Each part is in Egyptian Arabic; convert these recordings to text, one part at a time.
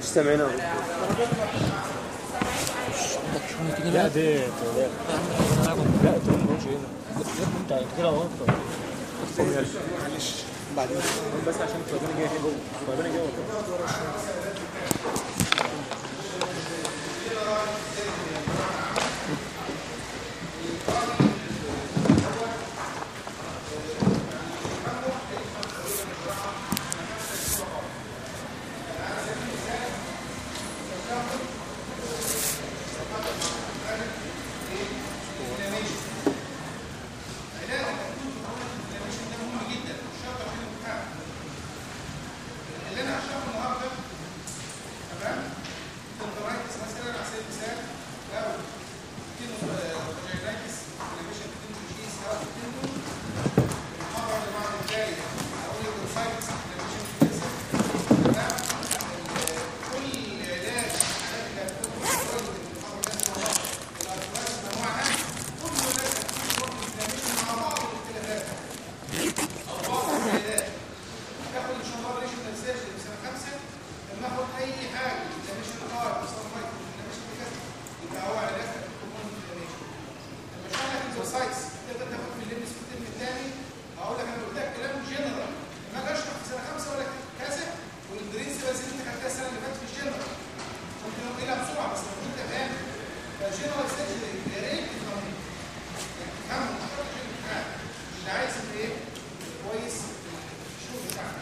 سامعين أهو. لا دي لا تروح هنا انت انت كده غلط معلش بعدين بس عشان الطيبانه جايه هنا الطيبانه جايه ورا. اللي انا هشرحه النهارده تمام كونترايتس مثلا على سبيل المثال او كينوفاجينايتس انفلاميشن تندوجيز او تندو المحاضره اللي بعد الجايه هقول الكونسايتس انفلاميشن تمام كل علاج حاجات اللي هتكون في المحاضره دي الارترايتس انواعها كل الناس هتكون انفلاميشن مع بعض الاختلافات او بعض العلاج تاخد ان شاء الله ريشن تنساش في سنه خمسه لما اخد اي حاجه ده مش القار بس مايكرو ده مش كده يبقى هو علاج هرمون انفلاميشن لما اشرح لك الزوسايتس تقدر تاخد في الليمس في الترم الثاني هقول لك انا قلت لك كلام جنرال لما اجي اشرح في سنه خمسه ولا كذا والجرين سيلز اللي انت خدتها السنه اللي فاتت في الجنرال ممكن اقولها بسرعه بس المفروض تفهم فالجنرال سيرجري يا ريت تفهمه تفهمه مش شرط عشان الامتحان اللي عايز يبقى ايه كويس في الشغل بتاعك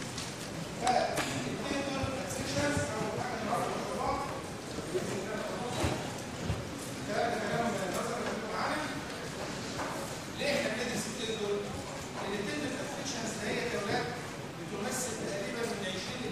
فالتيتر سيكشنز او حاجه النهارده ان شاء الله الكلام ده كلام من النظر اللي انتوا معانا ليه احنا بندرس التيتر؟ لان التيتر سيكشنز هي يا اولاد بتمثل تقريبا من 20 ل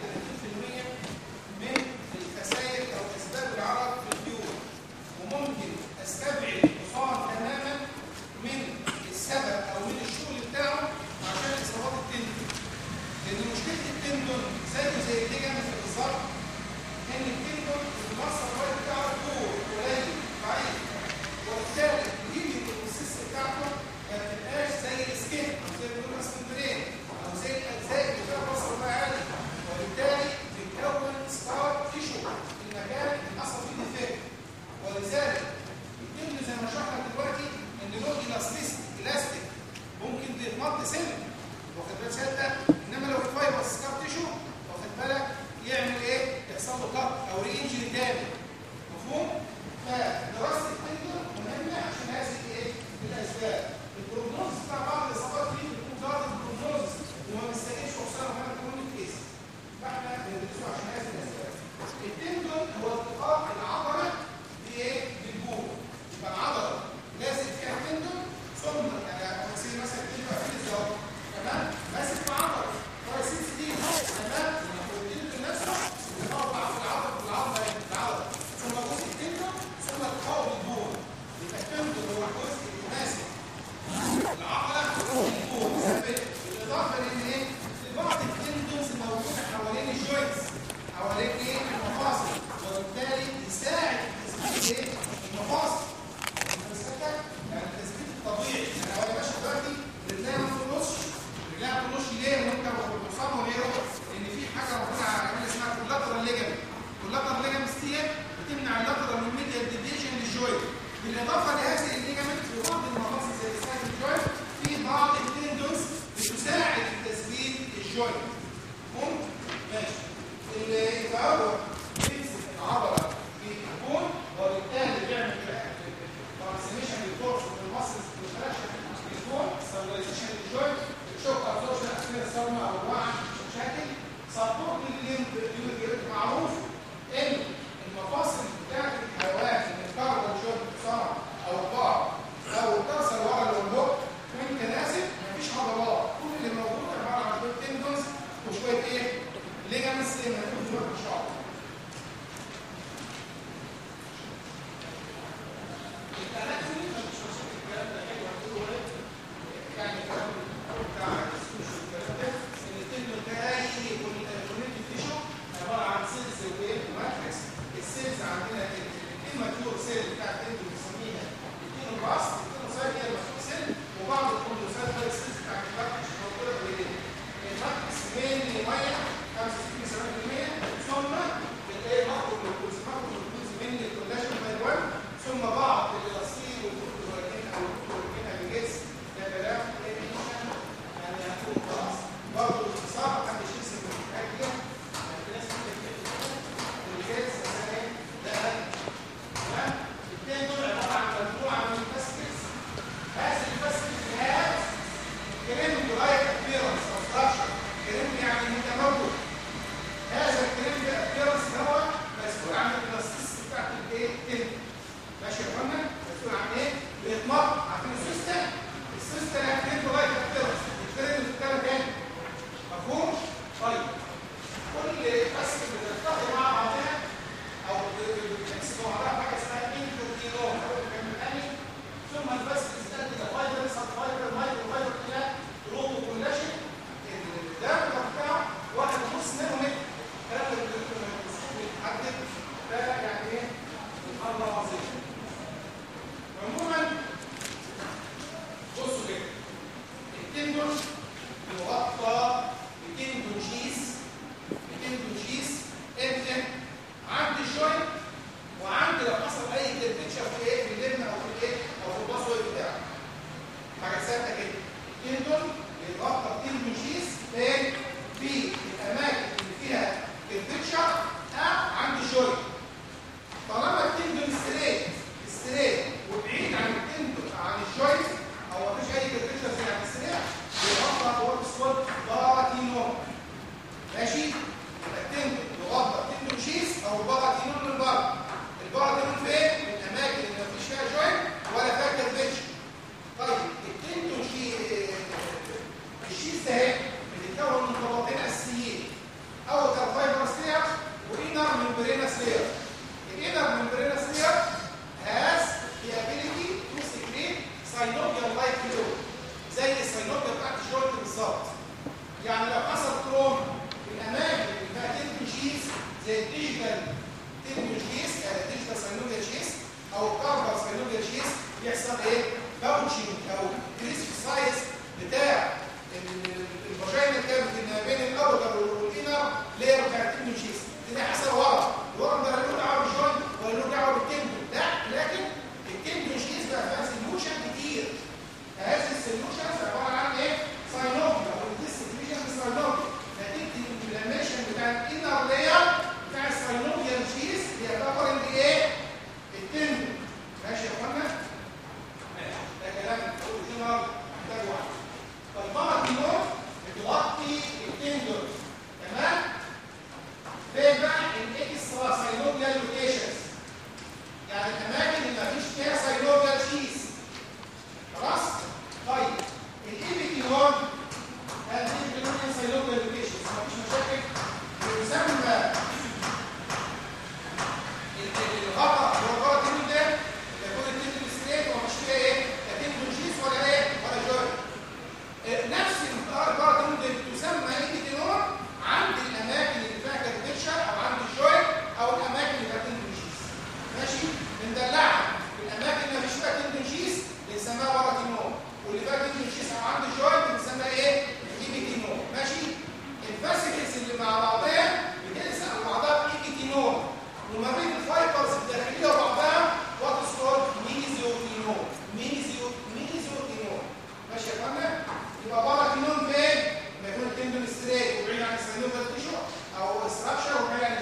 30% من الخسائر او اسباب العرض في الطيور وممكن استبعد الحصان تماما من السبب او من الشغل بتاعه عشان اصابات التندون لان مشكله التندون زيه زي الليجامنت بالظبط ان التندون المصدر الوقت بتاعه طول قليل ضعيف وبالتالي الهيليو السيس بتاعته ما بتبقاش زي السكين او زي ما بيقولوا اسكندرين او زي الاجزاء اللي فيها مصدر بقى عالي وبالتالي بتكون سكار تيشو في المكان اللي حصل فيه ديفكت ولذلك التندون زي ما شرحنا دلوقتي ان له الاستيك الاستيك ممكن يتمط سن واخد بالك سيادتك انما لو الفايبر سكار تيشو واخد بالك يعمل ايه؟ يحصل له كات او ري انجري تاني مفهوم؟ فدراسه التندون مهمه عشان هذه ايه؟ الاسباب البروجنوز بتاع بعض الاصابات دي بيكون ظاهر البروجنوز وما بيستجيبش خصوصا لما يكون كيس فاحنا بندرسه عشان هذه الاسباب التندون هو التقاء العضله بايه؟ بالجوع يبقى العضله لازم فيها تندون ثم يعني زي مثلا التندون في الزوج تمام ماسك في عضله كويس دي تمام والتندون نفسه بيقطع في العضله في العضله في العضله ثم جزء التندون ثم التقاء بالجوع يبقى التندون هو الجزء اللي ماسك العضله والجوع بالاضافه لان ايه؟ لبعض التندونز موجوده حوالين الجوينتس حوالين ايه؟ المفاصل وبالتالي يساعد في تثبيت ايه؟ المفاصل المسكه يعني التثبيت الطبيعي يعني هو ماشي دلوقتي رجليها ما ترقصش رجليها ما ترقصش ليه وانت بتصاب وهي رقص لان في حاجه موجوده على الجبل اسمها كولاترال ليجامنت كولاترال ليجامنت دي بتمنع اللاترال والميديال ديفيشن للجوينت بالاضافه لهذه الليجامنت في بعض المفاصل زي السايد الجوينت في بعض التندونز بتساعد في تثبيت الجوينت مفهوم؟ ماشي اللي يبقى هو بيمسك العضله في البون وبالتالي بيعمل ترانسميشن للفورس في المصل والفراشه في البون ستابلايزيشن للجوينت الشوك ابزوربشن اثناء الصدمه او الوعي مش مشاكل سبورت للليمب معروف ان المفاصل بتاعت الحيوان اللي الكاربون والجوينت بتصنع او البعض لو اتصل ورا اللومبوك وانت نازل مفيش عضلات كل اللي موجود عباره عن شويه تندونز وشويه ايه؟ ليجامنتس اللي موجود دلوقتي ان شاء الله يعني الكلام بتاع السوشيال والكلام ده ان التندون ده اي كونكتيف تيشو عباره عن سيلز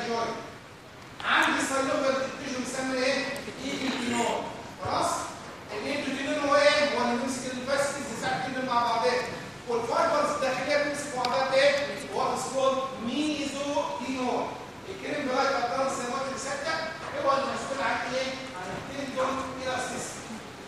جوي عندي سايلوبر تيشو بيسمى ايه؟ ايجلتينول خلاص؟ الايجلتينول هو ايه؟ هو اللي بيمسك الفاسكس يساعد مع بعضها والفايبرز الداخليه بتمسك مع بعضها ايه؟ هو اسمه ميزوتينول الكريم بلايت ابطال السنوات اللي سته هو المسؤول عن ايه؟ عن التندون الاستيسي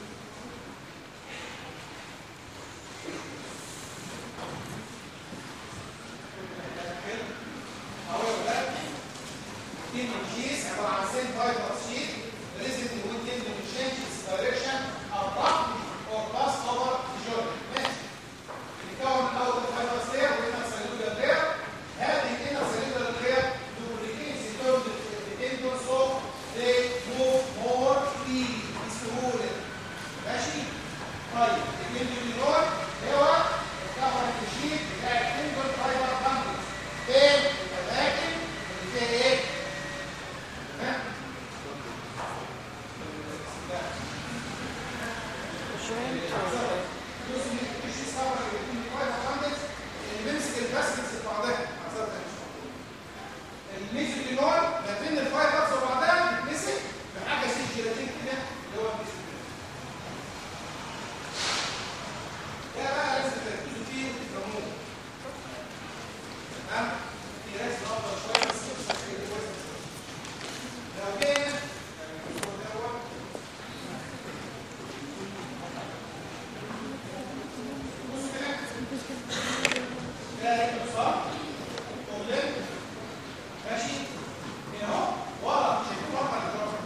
اهو يا ولاد tendon sheath عباره عن same fiber sheath resisting with tendon changes direction abruptly or pass over the joint ماشي بنتكون من اول الفايبر layer وهنا cellular layer هذه الانر cellular layer duplicates the tendon the tendon so they move more freely بسهوله ماشي طيب التندون هو الكفر الشيت بتاع التندون فايبر بانكس فين الاماكن اللي فيها ايه ها جزء من التشيس كفر اللي بيكون فايبر بانكس اللي بيمسك الباسكتس في بعضها الميزوكينول ما بين الفايبرز وبعضها بتمسك بحاجه زي الجيلاتين كده اللي هو الميزوكينول ده بقى لازم تركزوا فيه وتفهموه تمام في رسم افضل شويه بس مش هتلاقي كويس لو جينا يعني الدكتور دوت بص كده ده رجل صح قدام ماشي هنا اهو ورا شايفين ورا ولا ورا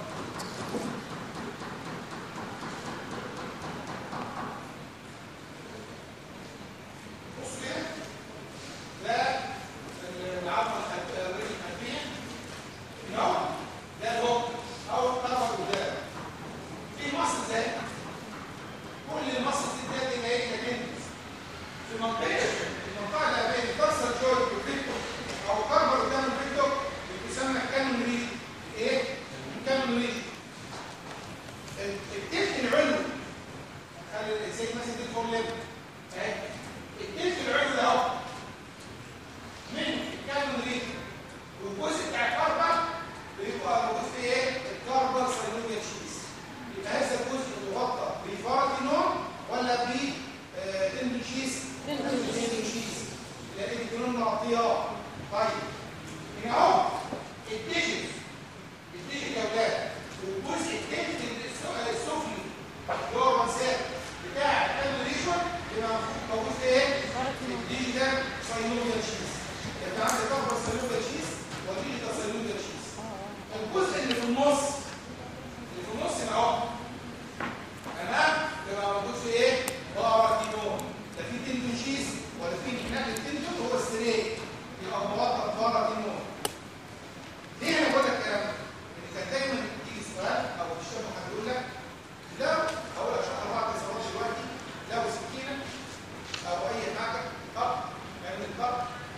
بص كده ده العظمه الخلفيه الرجل الخلفيه هنا اهو ده الهوك او الطرف قدام في مصل زي كل المصل دي ده اللي هي كتنفس في منطقه المنطقه اللي بين الكسر جوي والفيكتور او الكربر قدام الفيكتور بتسمى كانون ريج ايه؟ كانون ريج التلت العلوي خلي زي مثلا دي الفور ليفل اهي التلت العلوي ده اهو من الكانون ريج والجزء بتاع الكربر بيبقى موجود في ايه؟ الكربر سيلوبيا تشيز يبقى هذا الجزء مغطى بفارتينون ولا ب تندوشيس تندوشيس لان الجنون مغطياه طيب هنا اهو الديجيت الديجيت يا اولاد والجزء التالت السفلي اللي هو الرمسات بتاع الكالوريشن يبقى موجود في ايه؟ الديجيتال ساينوبيا تشيز يبقى عندك كفر ساينوبيا تشيز وديجيتال ساينوبيا تشيز الجزء اللي في النص اللي في النص هنا اهو تمام يبقى موجود في ايه باراتينون لا في تندون شيز ولا في هناك التندون هو السرير يبقى مغطى باراتينون ليه انا بقول لك الكلام ده؟ ان كان دايما تيجي سؤال او تشتغل حد يقول لك لو اقول لك شرح بعض الزواج دلوقتي لو سكينه او اي حاجه قط يعني القط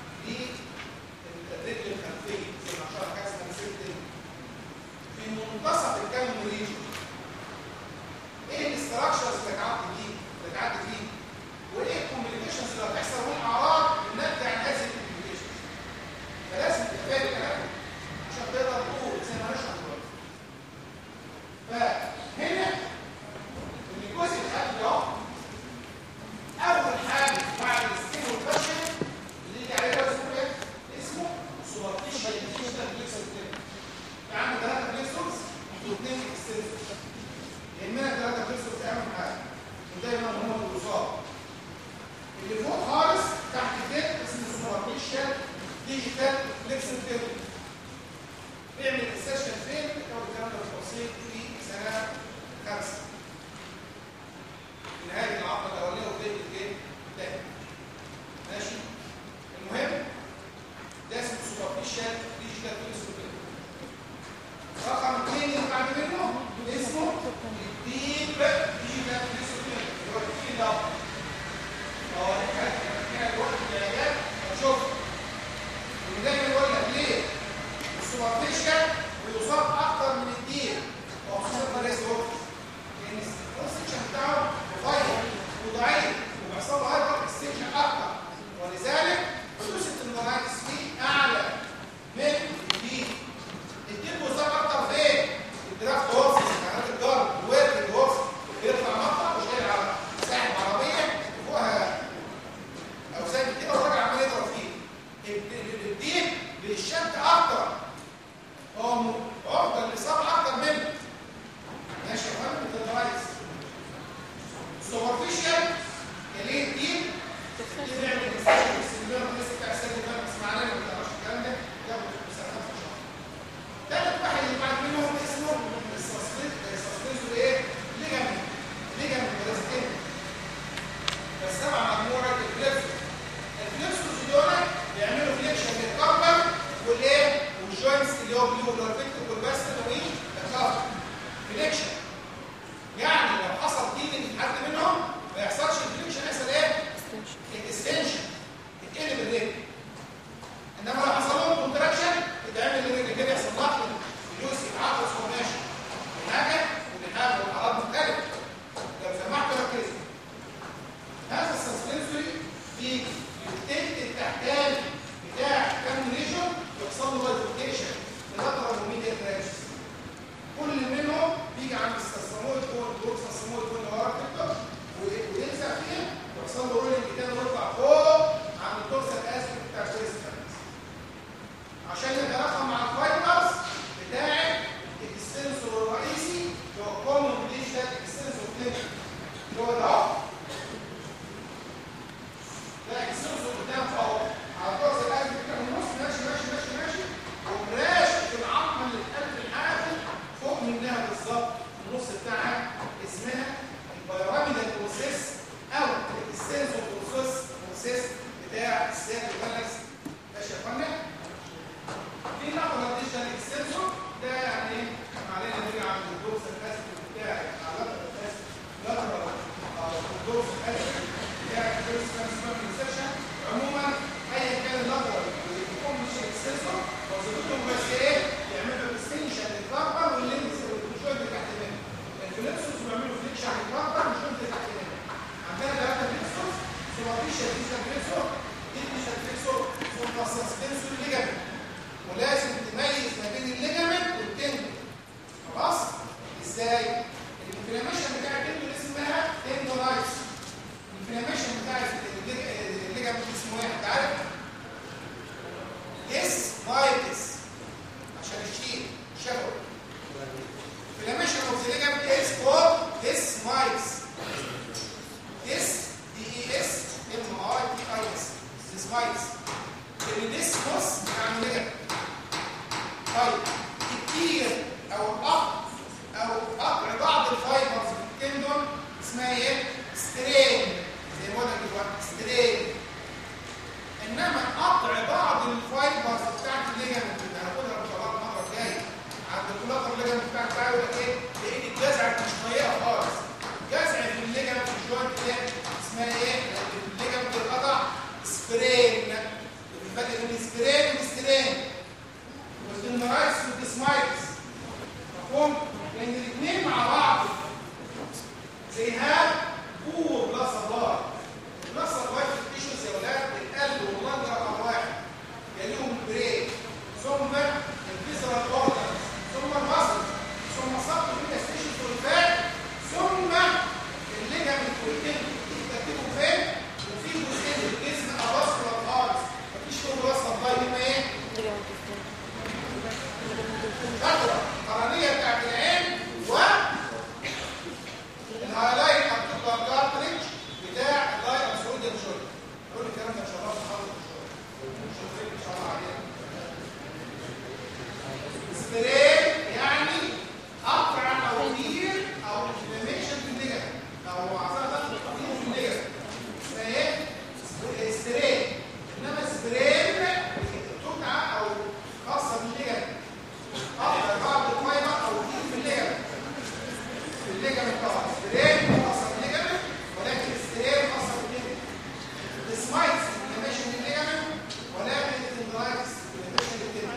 للرجل الخلفيه زي ما شرح حاجه اسمها سيفتي في منتصف الكلام ريجن ايه الاستراكشرز اللي هتعدي فيه اللي هتعدي فيه وايه الكوميونيكيشنز اللي هتحصل والاعراض الناتجه عن هذه الكوميونيكيشنز فلازم تتفادى الكلام ده عشان تقدر تقول زي ما هنشرح دلوقتي فهنا ان الجزء الخلفي ده اول حاجه بعد السكين والفاشن اللي يجي عليه ده اسمه ايه؟ اسمه سوبرفيشال ديجيتال بليكسل في عندنا ثلاثه بليكسلز واثنين اكستنسورز يهمنا ثلاثة بيكسلز أهم حاجة ودايما هم الوصال اللي فوق خالص تحت كده اسمه سوبرفيشال ديجيتال فليكسل تيرم بيعمل السيشن فين؟ بتكون الكلام ده بالتفصيل في سنة خمسة في نهاية العقد الأولية وبداية الجيم الثاني ماشي؟ المهم ده اسمه سوبرفيشال ديجيتال فليكسل تيرم رقم اثنين اللي بعد منه اسمه الديب ديجيتال ديسبلين اللي هو الديب ده اه كده الوقت العلاج هنشوف ودايما بقول لك ليه اسمها اسمها انسرشن عموما ايا كان اللغه اللي بيكون مش اكسسور وظيفتهم بس ايه يعملوا اكستنشن للكاربر واللينس والجوينت اللي تحت منه الفليكسوس بيعملوا فليكشن للكاربر والجوينت اللي تحت منه عندنا ثلاثه فليكسوس سوبرفيشال ديزل فليكسور ديزل فليكسور ثم سسبنسور ليجامنت ولازم تميز ما بين الليجامنت والتندون خلاص ازاي الانفلاميشن بتاع التندون اسمها تندونايتس الانفلاميشن بتاع الليجامنت اسمه ايه انت عارف اس مايتس عشان الشيل شفوي inflammation of the ligament is called desmites this d e s m i t i s desmites الديسموس يعني ligament طيب كتير او قطع او قطع بعض الفايبرز في التندون اسمها ايه سترين زي ما قلنا دلوقتي سترين انما قطع بعض الفايبرز بتاعت الليجمنت اللي هناخدها ان شاء الله المره الجايه عند الكولاتر الليجمنت بتاعك بقى يقول لك ايه لان الجذع مش طريقه خالص جذع في الليجمنت في الجوينت ده اسمها ايه الليجمنت القطع سبرين الفرق بين السبرين والسترين والدنرايتس والديسمايتس مفهوم لان الاثنين مع بعض زي هاد بور بلس الله بلس الله في التيشوز يا ولاد القلب واللنج رقم واحد يليهم البرين ثم الفيزرال اورجنز ثم المصل ثم سقط التيشوز والفات ثم الليجامنت والكلب ترتيبهم فين وفي جزئين الجسم افاسكولار ارتس مفيش فوق بلس الله يبقى ايه فترة قرنية بتاعت العين و الهايلايت ارتيكولار كارتريج بتاع اللايت ابسولوت شوية قول الكلام ده ان شاء الله محاضرة شوية ان شاء الله علينا سبرين يعني قطع او كتير او انفلاميشن في الليجن او عصارة كتير في الليجن اسمها ايه؟ سبرين انما سبرين تقطع او خاصة بالليجن قطع بعض الفايبر او كتير في الليجن في الليجن طبعا سبرين خاصة بالليجن ولكن السبرين خاصة بالليجن السمايتس انفلاميشن للليجن ولكن التندرايتس انفلاميشن للتندرايتس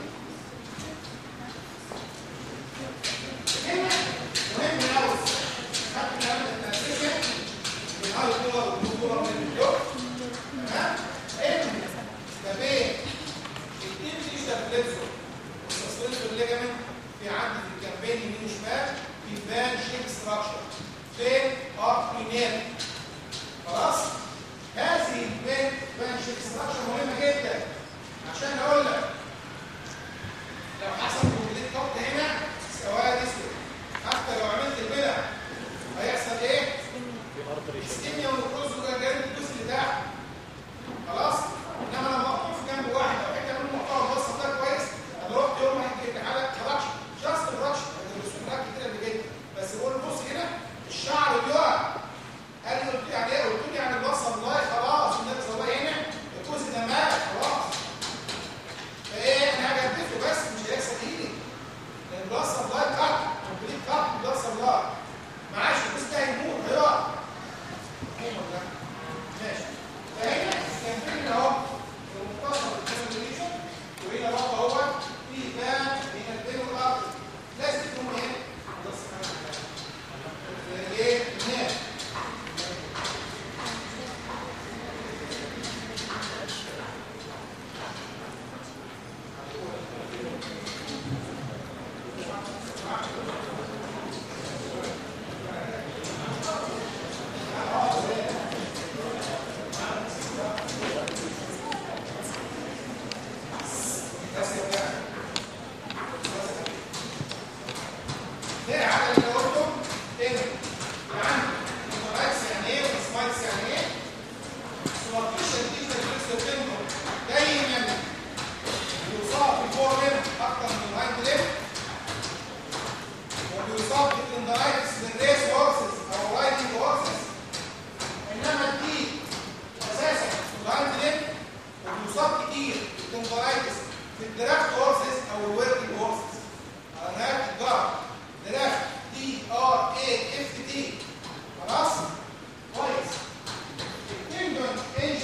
هنا مهم قوي خدت كلام التنفيذيه من هاي كولر والكولر من اليوم ها ان ما بين الاثنين ديجيتال فليكسور والسسبنسور ليجامنت في عندي في الكامبين يمين وشمال في فان شيب ستراكشر فين ارترينير خلاص هذه الفان فان شيب ستراكشر مهمه جدا عشان اقول لك لو حصل كومبليت كوت هنا سواد اسود حتى لو عملت البدع هيحصل ايه؟ اسكيميا ونقص وجرجرين الجزء اللي تحت خلاص؟ انما لما اقف جنب واحد او حته منه محتوى بس ده كويس انا رحت يوم هيجي حاله كراكش جاست كراكش الرسومات كتير اللي جدا بس بقول بص هنا الشعر بيقع قال لي قلت لي يعني ايه؟ قلت لي يعني البصر الله خلاص النبي صلى الله عليه هنا الجزء ده مات خلاص فايه انا هجدده بس مش هيحصل ايدي لان بلس الله كات كومبليت كات بلس الله معاش الجزء ده هيموت هيقع مفهوم ولا لا؟ ماشي فهنا الكامبين اهو المختصر الكامبينيشن وهنا برضه هو في بان بين البين والارض لازم تكون ايه؟ بلس ايه؟ الناس ده على اللي قلته ان يعني المراكس يعني ايه والسمايتس يعني ايه سوبرفيشال ديجيتال فليكس تندون دايما بيصاب في فور ليم اكتر من الرايت ليم وبيصاب بالتندرايتس بالريس هورسز او رايدنج هورسز انما دي اساسا في الرايت ليم وبيصاب كتير بالتندرايتس في الدرافت هورسز او الوركينج هورسز على نهايه الجار درافت دي ار اي اف تي خلاص كويس التندون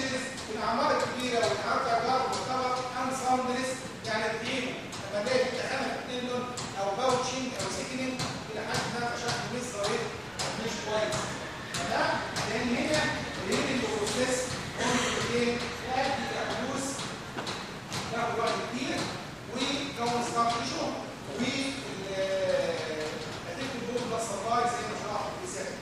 كبيره والحركه جار مرتبط انسامبلس يعني الدين لما جاي تتخانق اثنين دول او باوتشنج او سيكنينج الى حد ما شكل مش ظريف مش كويس تمام لان هنا الهيلينج بروسيس ممكن ايه يؤدي الى حدوث ياخد وقت كتير ويكون ستار تيشو و هتكتب البوم بلس سبلاي زي ما شرحت في الرساله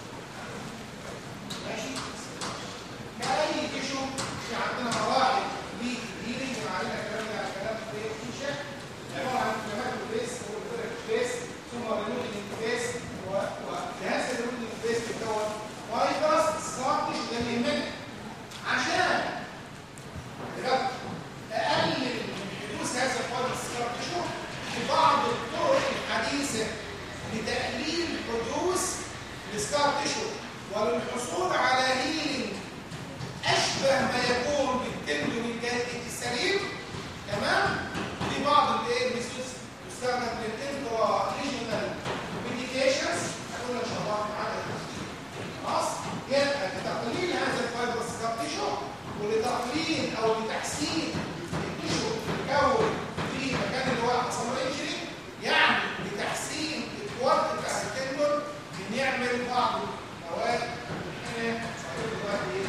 ماشي كأي تيشو في عندنا مراحل للهيلينج علينا الكلام ده كلام في الفيشة عباره عن انفلامات البيس والفيرك بيس ثم رينوتنج بيس وجهاز الرينوتنج بيس بيتكون فايبرس سكار تيشو ده اللي يهمنا عشان بجد اقلل من حدوث هذا الفايبرس سكار تيشو في بعض الطرق الحديثه لتقليل حدوث السكار تيشو وللحصول على هيلينج اشبه ما يكون بالتندون الجلدي السليم تمام في بعض الايه الميثودز تستخدم للانترا ريجنال ميديكيشنز هقول ان شاء الله في عدد خلاص يبقى لتقليل هذا الفايبرس كارتيشو ولتقليل او لتحسين التيشو الكون في مكان اللي هو حصل له انجري يعني لتحسين الكوارت بتاع التندون بنعمل بعض المواد هنا هنقول دلوقتي ايه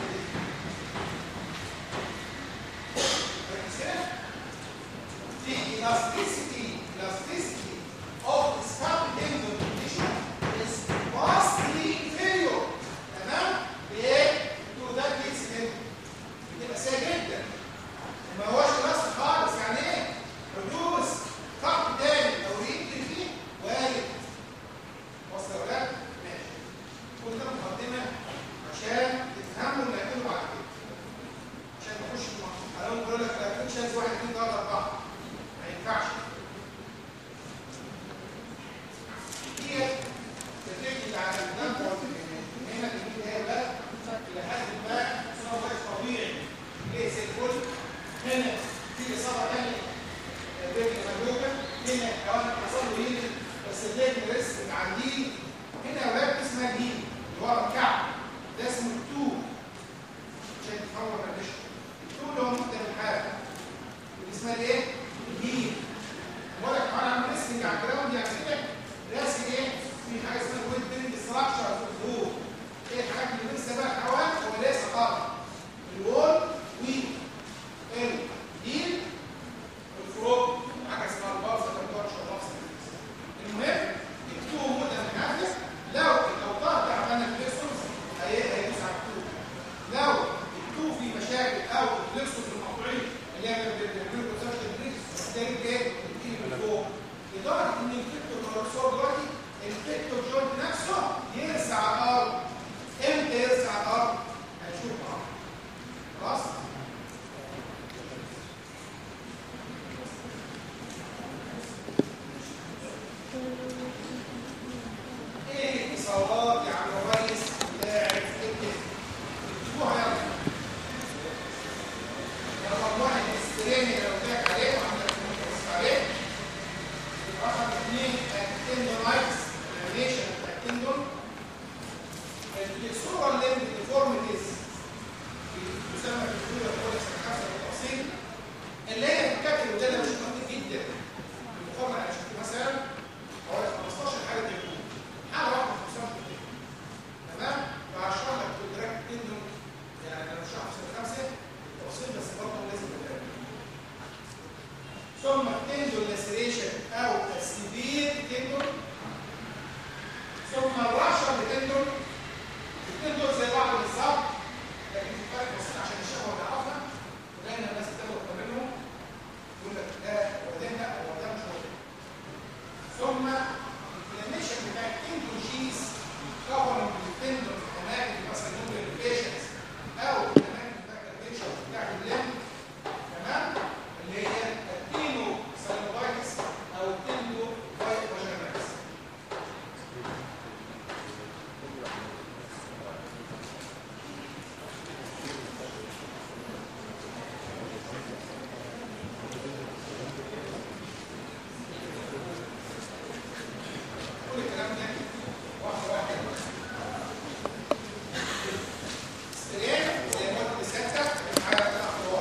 the elasticity, elasticity of the scalp tendon tissue is vastly inferior تمام بايه؟ to that fixed tendon بتبقى سيئة جدا ما هوش الاستيك خالص يعني ايه؟ حدوث خط تاني او ريد فيه وارد وصل يا ولاد؟ ماشي كل ده مقدمة عشان تفهموا اللي هيقولوا بعد كده عشان نخش في الموضوع انا بقول لك لا فيكشنز 1 2 3 4 ما ينفعش هي بتيجي على الدم هنا دي هي بقى الى حد ما صوره طبيعي ليه زي الفل هنا في اصابه ثانيه رجل مجروحه هنا كمان حصل له هيل بس الرجل لسه عندي هنا ولاد اسمها دي اللي ورا الكعب ده اسمه التوب عشان تفهم الريشه التوب اللي هو مقدم الحاجه اللي اسمها ايه؟ الهيل بقول لك انا عامل ريسنج على الجراوند يعني كده راسم ايه؟ في حاجه اسمها ويت بيلد ستراكشر في الظهور ايه الحاجات اللي لسه بقى حوالي ولا لسه طالع الوول وي الهيل الفروج حاجه اسمها البارزه كونتراكشن نفس المهم التو مده محدث لو الاوتار تعبانه الفليكسورز هيدوس على التو لو التو في مشاكل او الفليكسورز المقطوعين اللي هي بيعملوا كونتراكشن بريكس تاني ايه بتيجي من فوق لدرجه ان الفيكتور كوركسور دلوقتي الفيكتور جوينت نفسه يرسع على الارض امتى يرسع على الارض؟ هنشوف مع بعض. خلاص؟ ايه الاتصالات يا عم الريس بتاعت الكتف؟ اكتبوها يلا. رقم واحد الستريني اللي قلت لك عليه وعندك متوسط عليه. رقم اثنين التندونايتس الانيميشن بتاع التندون. الصوره اللي ديفورميتيز تسمى في الكتب الكويس الخمسه بالتفصيل اللي هي بتكتب وده ده مش دقيق جدا. المقارنه على شكل مثلا حوالي 15 حاله يكون حاله واحده في الصف تمام فهشرح لك الدراك تندون يعني انا مش هشرح في سنه خمسه بالتفصيل بس برضه لازم تتابع ثم التندون لاسريشن او السيفير تندون ثم الرشر لتندون التندون زي بعض بالظبط لكن في فرق بسيط عشان الشهوه نعرفها ودايما الناس بتاخد منهم يقول لك ده هو ده لا هو ده مش هو ده ثم الانفلاميشن بتاع التندوجيز كفرنج التندون في اماكن مثلا نوبل لوكيشنز او الاماكن بتاع الريشن بتاع اللم تمام اللي هي التينو سالوفايتس او التندو فايتوجينيكس كل الكلام ده واحده واحده ستريم زي ما قلت سته على ثلاث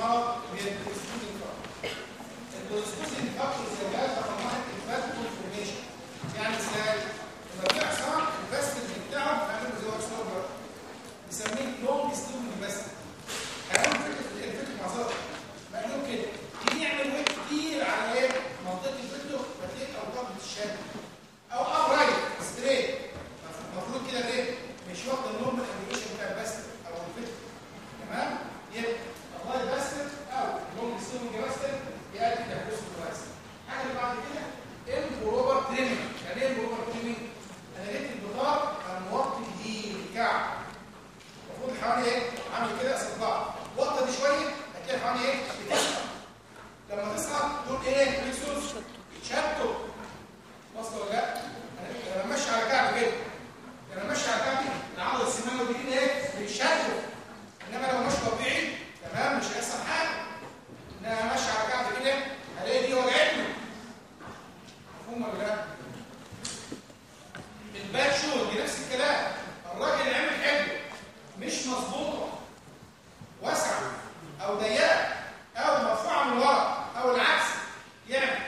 مرض اللي هي البريسبوزنج فاكتور البريسبوزنج فاكتور زي ما قلت رقم واحد الفات كونفورميشن يعني ازاي؟ لما بيحصل الفاستنج بتاعه بنعمله زي واكس اوفر بنسميه لونج ستيبل انفستمنت كلام فكره الفكره معذره مقلوب كده دي يعمل ويت كتير على ايه؟ منطقه الفيديو فتلاقي اوقات بتشد او اب رايت ستريت المفروض كده ليه؟ مش واخد النورمال انيميشن بتاع الباستر او الفيديو تمام؟ يبقى الله الباستر او لونج ستيبل باستر يؤدي تحديث الباستر الحاجه اللي بعد كده البروبر تريمنج يعني ايه البروبر تريمنج؟ انا جبت البطاقه الموطي دي الكعب المفروض حوالي ايه؟ عامل كده اصبع وطى دي شويه هتلاقي حوالي ايه؟ بتسقط لما تسقط تقول ايه؟ فليكسوس يتشتوا واصله ولا لا؟ انا لما ماشي على كعب كده لما ماشي على كعبي العضله السمانه والجديد ايه؟ بيتشتوا انما لو ماشي طبيعي تمام مش هيحصل حاجه انما ماشي على كعب كده هلاقي دي وجعتني مفهوم ولا لا؟ الباك شو دي نفس الكلام الراجل اللي عمل حجه مش مظبوطه واسعه او ضيقه او مرفوعه من ورا او العكس يعني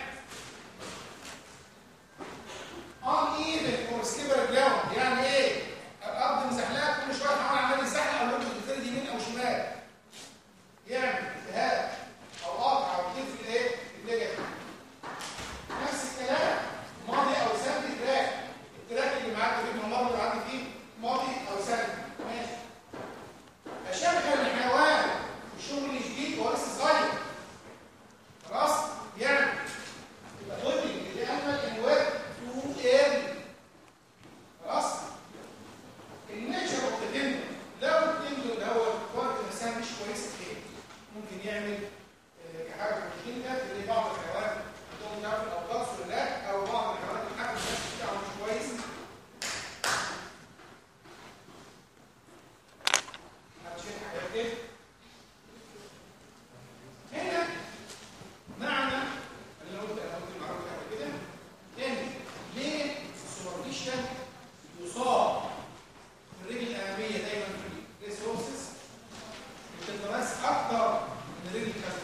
uneven or slippery ground يعني ايه الارض مزحلقه كل شويه حوالي عمال يزحلق او ممكن تتفرد يمين او شمال يعني التهاب او قطع او كتير في الايه في الاتجاه نفس الكلام ماضي او سلبي تراك التراك اللي معاك في الممر اللي عندي فيه ماضي او سلبي ماشي اشبه الحيوان الشغل جديد هو لسه صغير خلاص يعني يبقى دوتنج اللي امل ان ورك تو ايرلي خلاص النيتشر اوف ذا تندن لو التندن اللي هو ورك الانسان مش كويس ايه ممكن يعمل آه، كحاجه كونجنتال اللي بعض الحيوانات عندهم ضعف الاوقات ولا او بعض الحيوانات الحجم النفسي بتاعه مش كويس هتشوف حاجات كده هنا معنى اللي انا قلت انا قلت المعلومه قبل كده ان ليه السوبرفيشن يصاب في الرجل الاماميه دايما في الريسورسز بتتماس اكتر من الرجل الخلفيه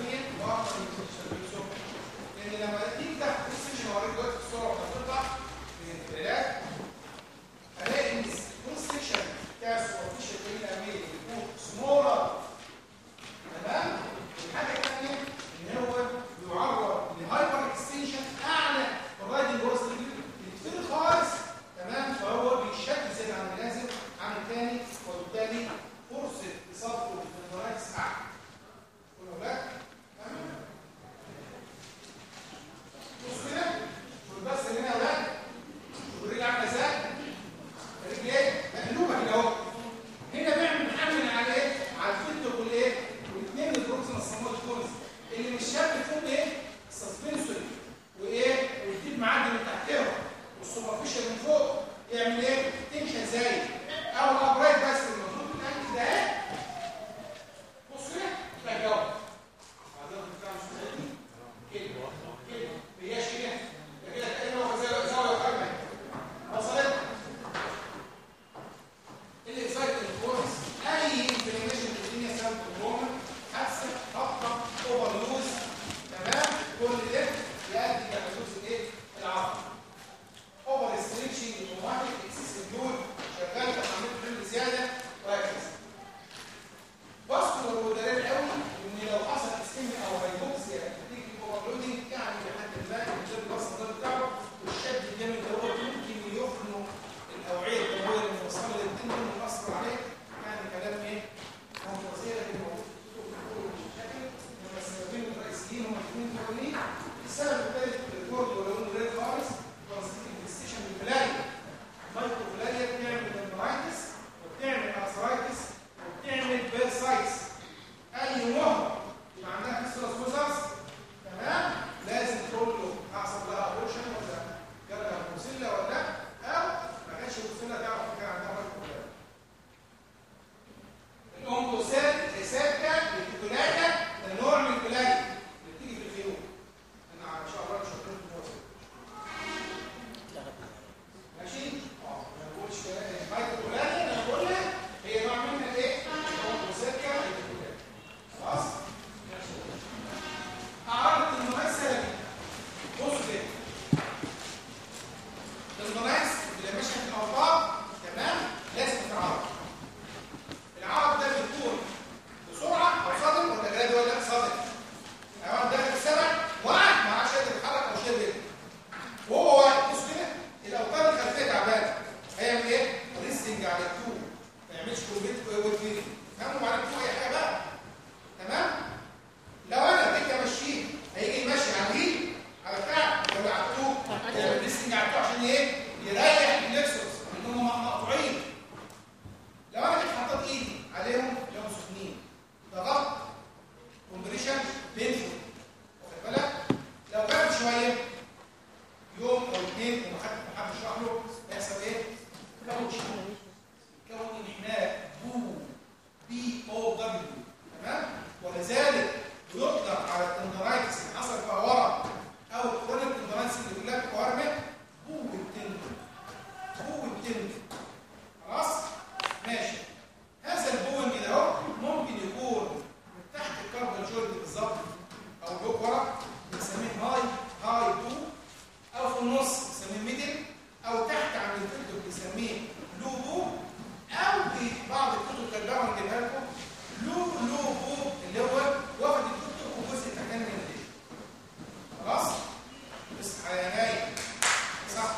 بينفول واخد بالك لو جاب شويه يوم او اثنين ومحدش شرح له هيحصل ايه؟ كون كون انحناء بو بي او دبليو تمام ولذلك بيطلق على التندرايتس اللي حصل فيها ورم او الكرونيك تندرايتس اللي كلها بتورمه بو التندر بو التندر خلاص ماشي هذا البوينج ده اهو ممكن يكون من تحت الكاربون جوينت بالظبط او فوق ورا بنسميه هاي هاي تو او في النص بنسميه ميدل او تحت عند الفلتر بنسميه لو بو او في بعض الكتب ترجمه نجيبها لكم لو لو بو اللي هو واخد الفلتر وجزء مكان من الديش خلاص بس على جاي صح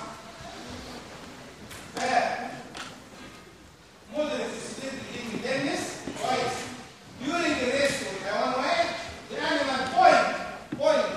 ف مودريت ستيت ليك دينس كويس during the rest والحيوان واقف the animal point point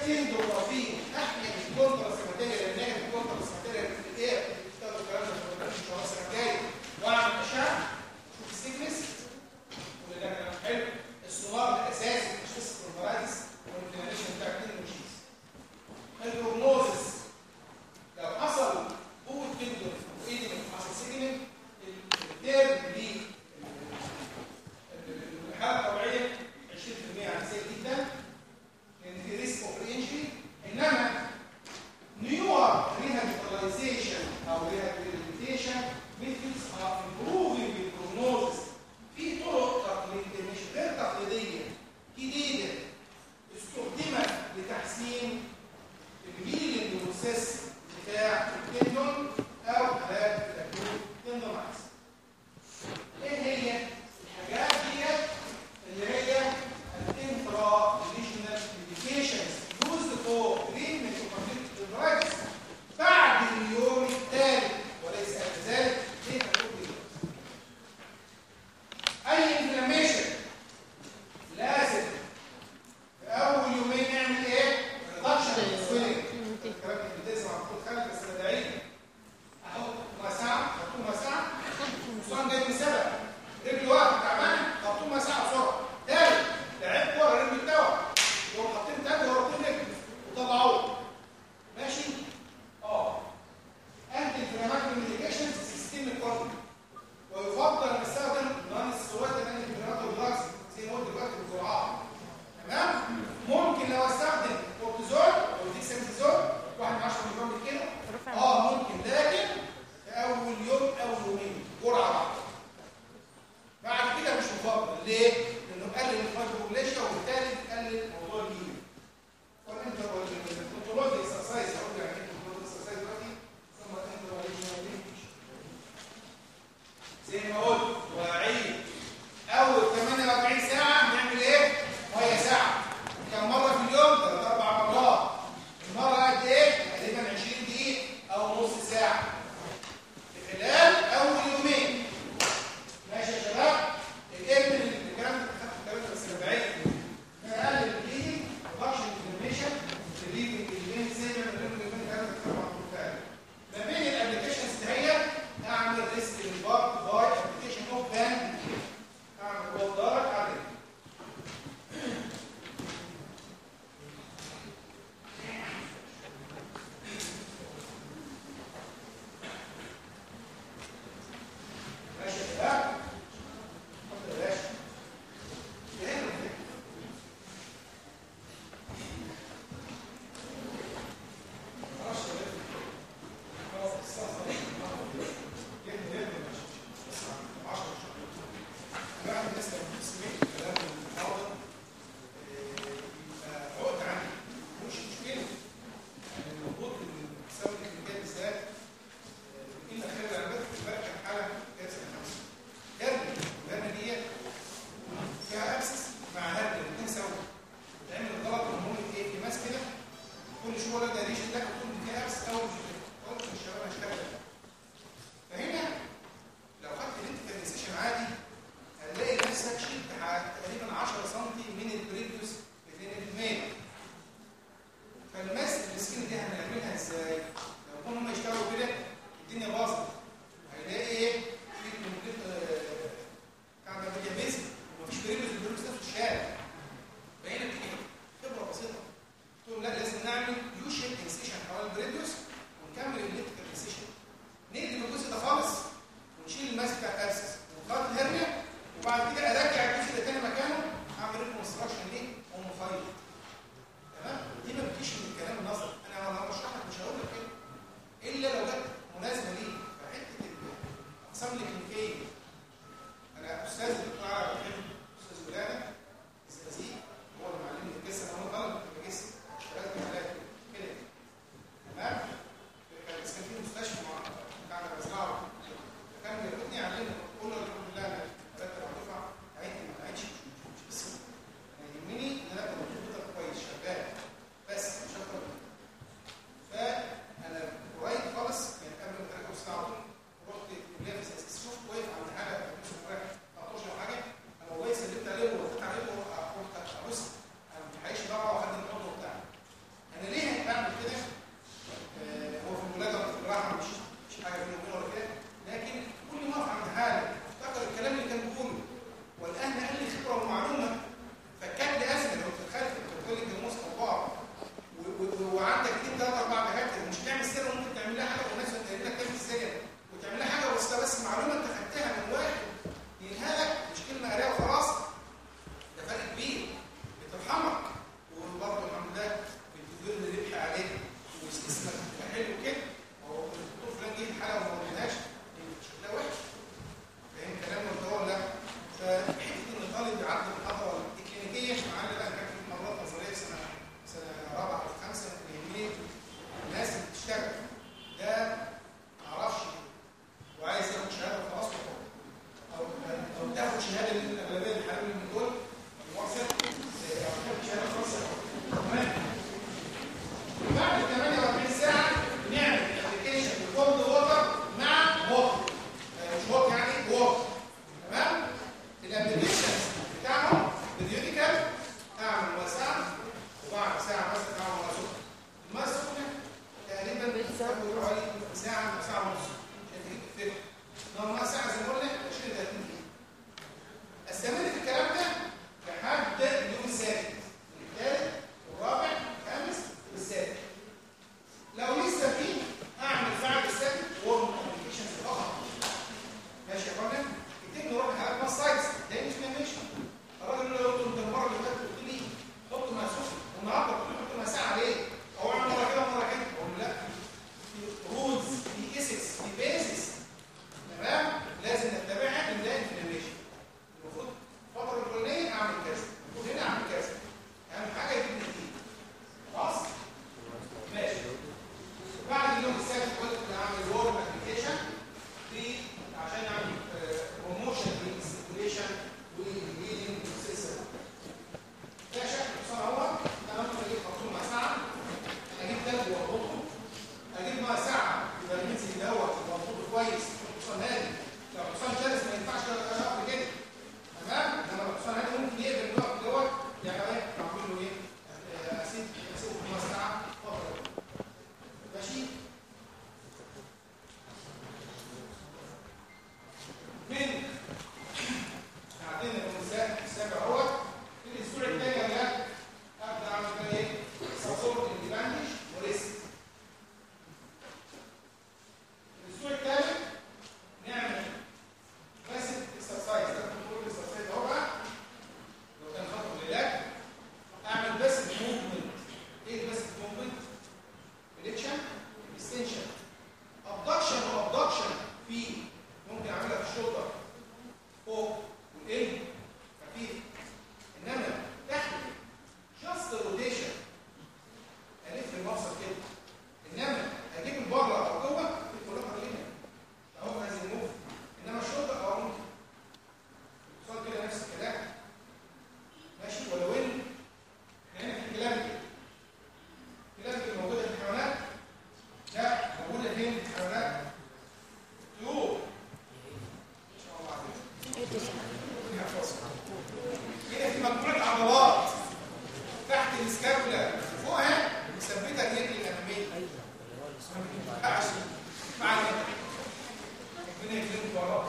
الاندوغرافين احيا الكونتراس ماتيريال لان الكونتراس ماتيريال في الاير تاخدوا الكلام ده في الشهر السنه الجايه واعمل اشعه شوف السيكنس كل ده كلام حلو السونار الاساسي مش بس الكوربرايتس والانفلاميشن بتاع الكلينيكيز البروجنوزس لو حصل قوه تندر وايديمنت حصل سيجمنت التيرم دي الحاله الطبيعيه 20% عن سيء جدا لان في ريسك اوف انجري السكابولا فوقها مثبته الرجل الاماميه عشان مع ربنا يكرمك وراه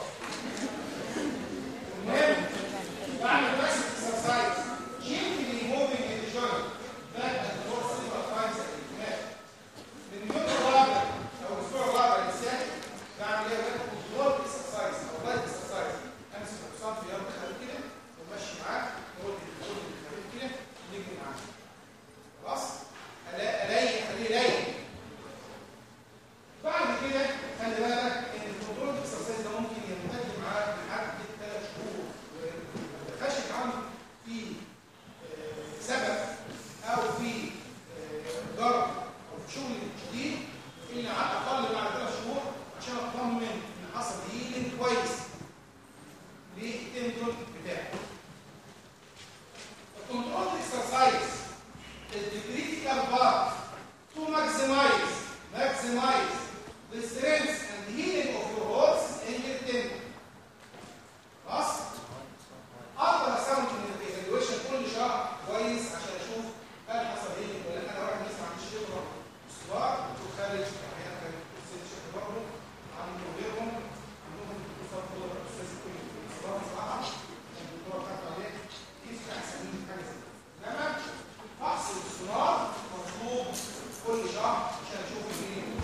المهم بعد بس اكسرسايز gently moving in the joint back and forth several times a day من اليوم الرابع او الاسبوع الرابع للسنه بعمل ايه بقى كنترول اكسرسايز او لايت اكسرسايز امسك الحصان في يوم خفيف كده وماشي معاه نقول نقول خفيف كده نجري معاه خلاص ألا- الاقي خليه يلاقي بعد كده خلي بالك ان الكنترول اكسرسايز ده ممكن يمتد معاك لحد ثلاث شهور وخشت عنه في آه، سبب او في آه، ضرب او في شغل شديد ان على الاقل بعد ثلاث شهور عشان اطمن ان حصل هيلينج كويس للتندون بتاعي. الكنترول اكسرسايز is the critical part to maximize maximize the strength and healing of your horse and your tendon. خلاص؟ اقدر استخدم الايفالويشن كل شهر كويس عشان اشوف هل حصل هيلينج ولا لا. انا واحد لسه ما عنديش خبره استواء دكتور خالد احيانا كان دكتور سيد شيخ برضه عنده غيرهم عندهم دكتور فضل الاستاذ كل استواء صراحه كان الدكتور خدت عليه يفتح سنين حاجه زي كده انما فحص الاستمرار مطلوب كل شهر عشان اشوف الهيلينج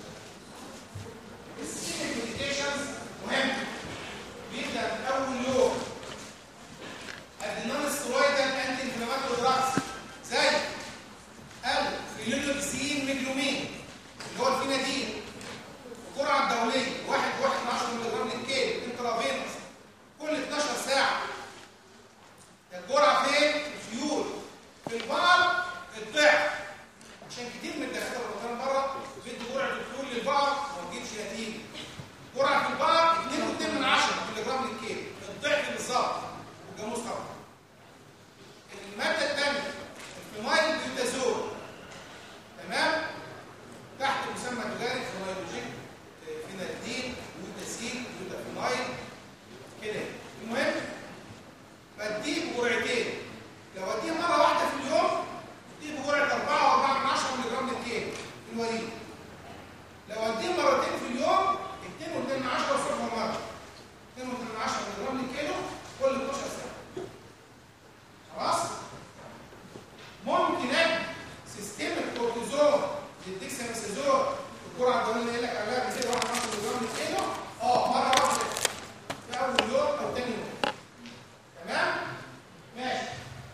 السيستم ميديكيشنز مهم بيبدا من اول يوم النون سترويدال انتي انفلاماتوري دراجز زي الفينولوكسين ميجلومين اللي هو الفينادين الجرعه الدوليه 1 1 من 10 ملغ للكيلو انترافينوس كل 12 ساعه الجرعه فين؟ الفيول في البقر الضعف عشان كتير من الدكاتره اللي كانوا بره بيدوا جرعه الفيول للبقر وما تجيبش نتيجه جرعه في البقر 2.2 من 10 ملغ للكيلو الضعف بالظبط والجاموس طبعا المادة الثانية الفينايل بيوتازول تمام تحت مسمى تجاري فينايلوجيك آه، فينالدين بيوتاسين بيوتافينايل كده المهم بديه بجرعتين لو اديه مرة واحدة في اليوم اديه بجرعة 4 و4 من 10 ملغ للكيلو في الوريد لو اديه مرتين في اليوم 2 و2 من 10 صفر مرة 2 و2 من 10 ملغ للكيلو كل 12 ساعة خلاص ممكن ادي سيستم الكورتيزون للديكساميثازون الجرعه الدوليه اللي قال لك عليها بزياده 1 ملغ كيلو اه مره واحده في اول يوم او ثاني يوم تمام ماشي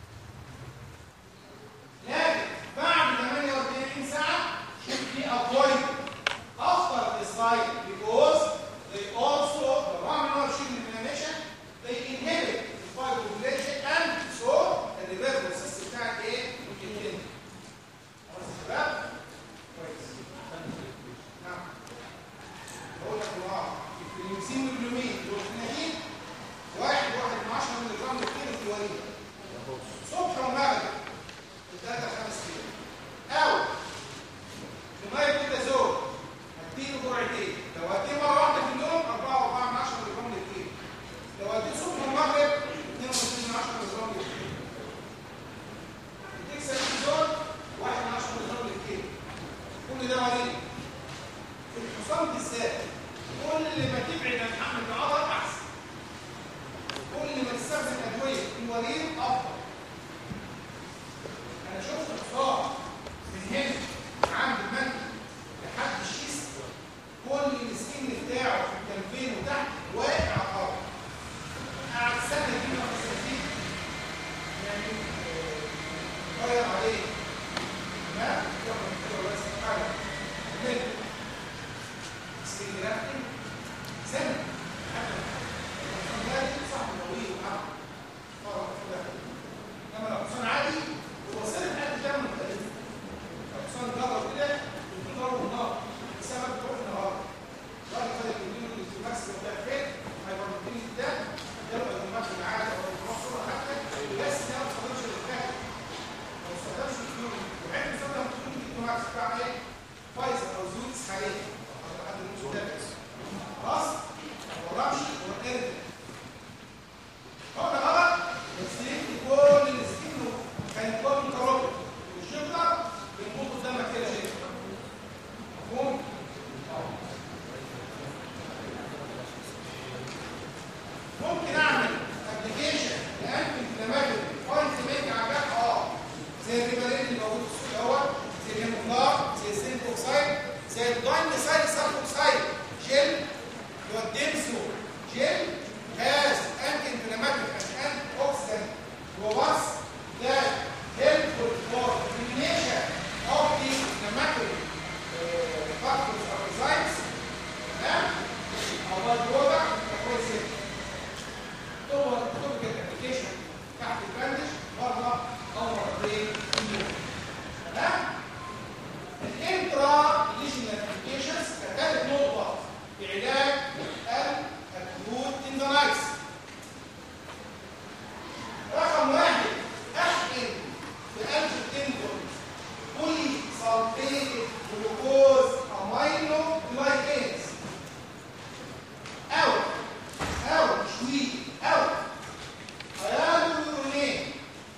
لكن بعد 48 ساعه should be avoided after the site because they also بالرغم ان هو شيء من الانيميشن they inhibit the fibrillation and so the reverse process بتاعك ايه؟ ممكن ينتهي. خلاص يا شباب؟ كويس. نعم. بقول لك الله موجود في السوق الاول زي الهيموجلوبين زي الزنك اوكسايد زي الدايميثايل سالف اوكسايد جل اللي هو الدنسو جل has anti-inflammatory and antioxidant robust that helpful for elimination of the inflammatory uh, factors or enzymes تمام او باي برودكت كويس جدا طبعا توبيكال ابلكيشن تحت الباندج مره او مرتين في اليوم تمام الانترا ليجنال ابلكيشنز كثالث نقطه في علاج الاكيوت تندنايتس رقم واحد احقن بقلب التندون بولي سلفيت جلوكوز امينو جلايكيز او او شوي او هيالورونين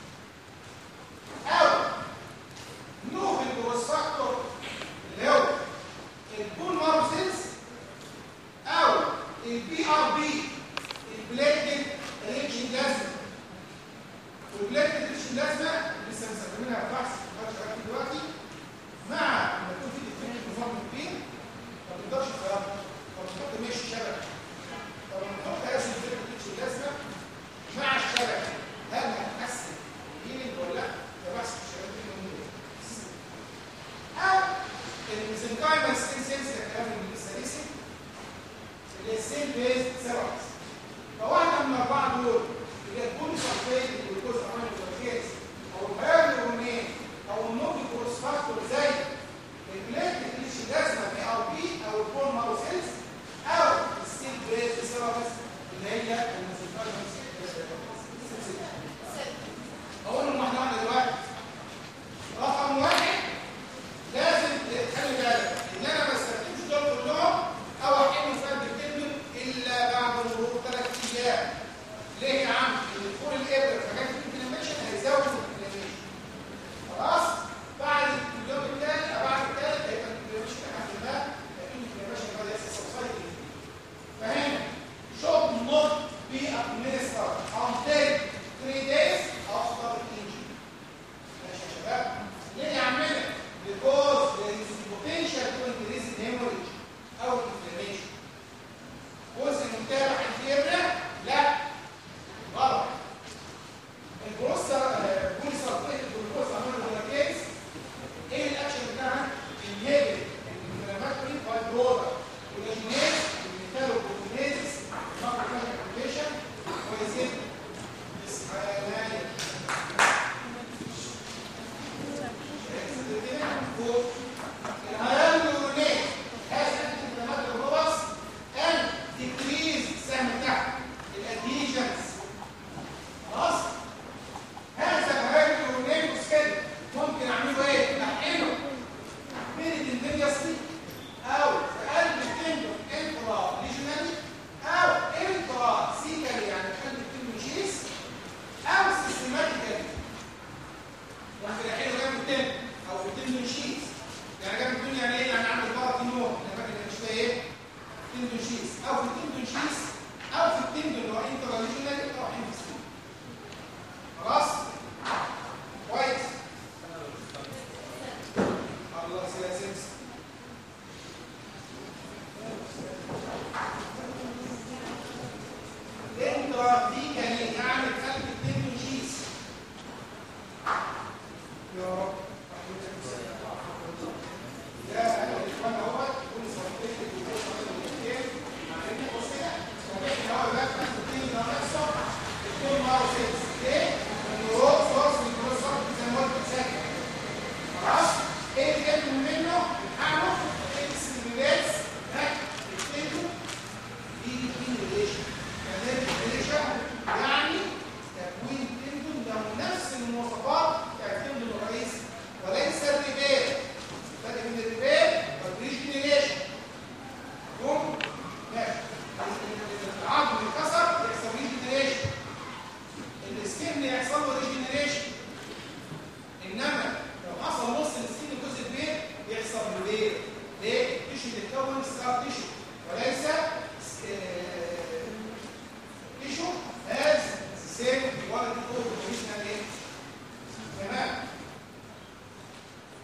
او نوع الجروس فاكتور اللي هو البول مارسيلز او البي ار بي البليتد ريجن لازمه والبليتد ريجن لازمه لسه مستخدمينها في بحث مش شغال دلوقتي مع لما يكون في ديفكت نظام كبير ما تقدرش تغيرها طب تحط ماشي شبكه طب لما تحط هذا البليتد ريجن لازمه مع الشبكه هل هتحسن الهيلينج ولا لا؟ ده بحث مش شغال فيه من دول. او الميزنكايمال ستين سيلز ده كلام اللي لسه لسه اللي هي السيل بيز سيرابس فواحده من الاربعه دول اللي هي البولي سلفيت والجلوكوز امينو جلايكيز او الهيرلونين او النوبي كروس فاكتور زي البليتد ريتش لازمه بي ار بي او البول مارو سيلز او السيل بيز سيرابس اللي هي الميزنكايمال سيلز اقول واحده واحده دلوقتي رقم واحد لازم تخلي بالك ان انا ما استخدمش دول كلهم او احيانا فرد الكلمه الا بعد مرور ثلاث ايام ليه يا عم؟ ان دخول الابره في حاجات الانفلاميشن هيزود الانفلاميشن خلاص؟ بعد اليوم الثاني او بعد الثالث هيبقى الانفلاميشن لحد ما هيكون الانفلاميشن بدا يحصل سبسايد فهنا should not be administered until three days after injury ماشي يا شباب ليه يا عمنا because there is potential to increase in hemorrhage او inflammation جزء متابع الفيبرة لا غلط البروسا بوليسا الجلوكوز عملوا جلاكيز ايه الاكشن بتاعها inhibit inflammatory fibrosis collagenase الميثالوبروتينيز macrophage activation كويس جدا بس حيوانات الهيالورونات هذا الانفلامات الروبس and decrease السهم تحت الادهيجنز خلاص هذا الهيالورونات كده ممكن اعمله ايه احقنه بيريدنتيوسلي او في قلب التندون انترا ليجنالي او انترا سيكالي يعني في قلب التندون شيس او سيستماتيكالي ممكن احيله جنب التندون او في التندون شيس يعني جنب التندون يعني ايه يعني عامل باراتينوم الاماكن اللي مش فيها ايه تندون شيس او في التندون شيس او في التندون اللي هو انترا ليجنالي او حين خلاص كويس الله سلاسل انترافيكالي يعني قلب التندون شيس يا رب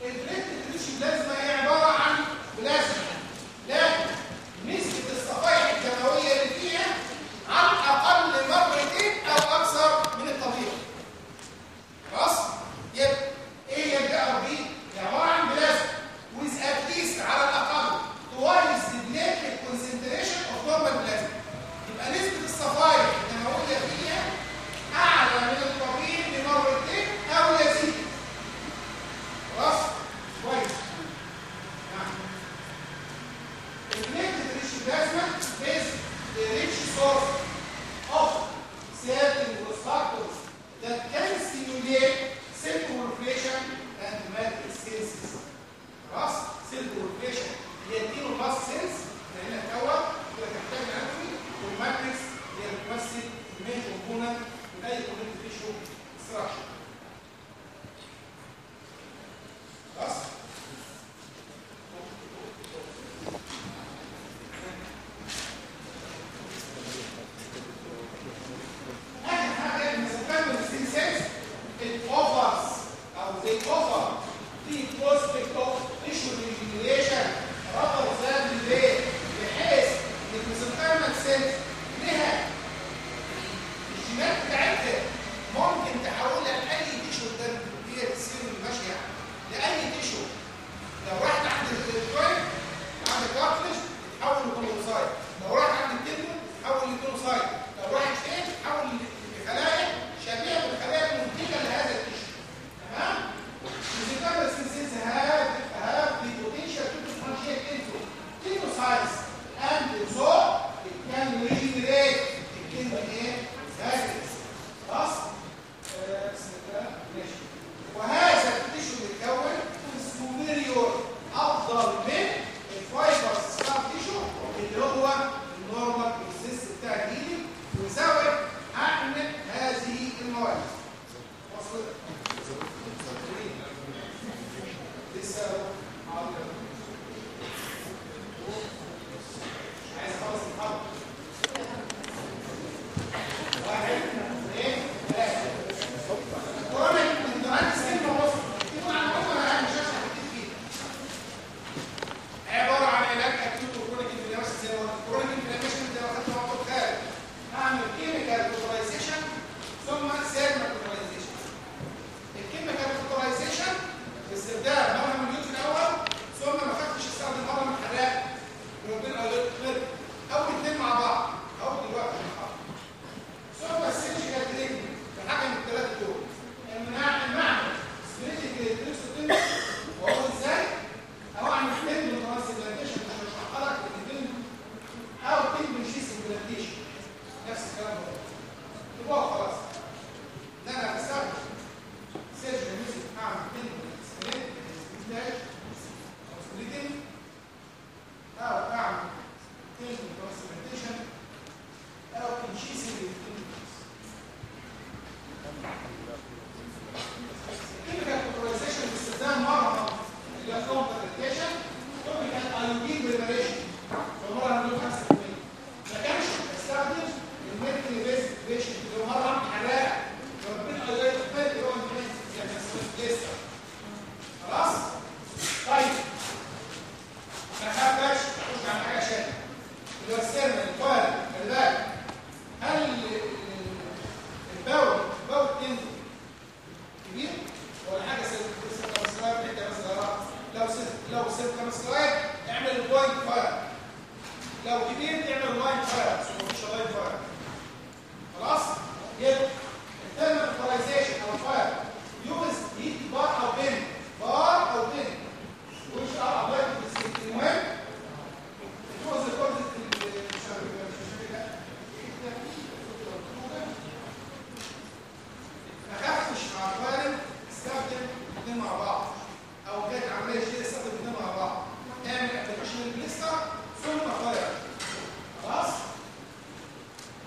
ثم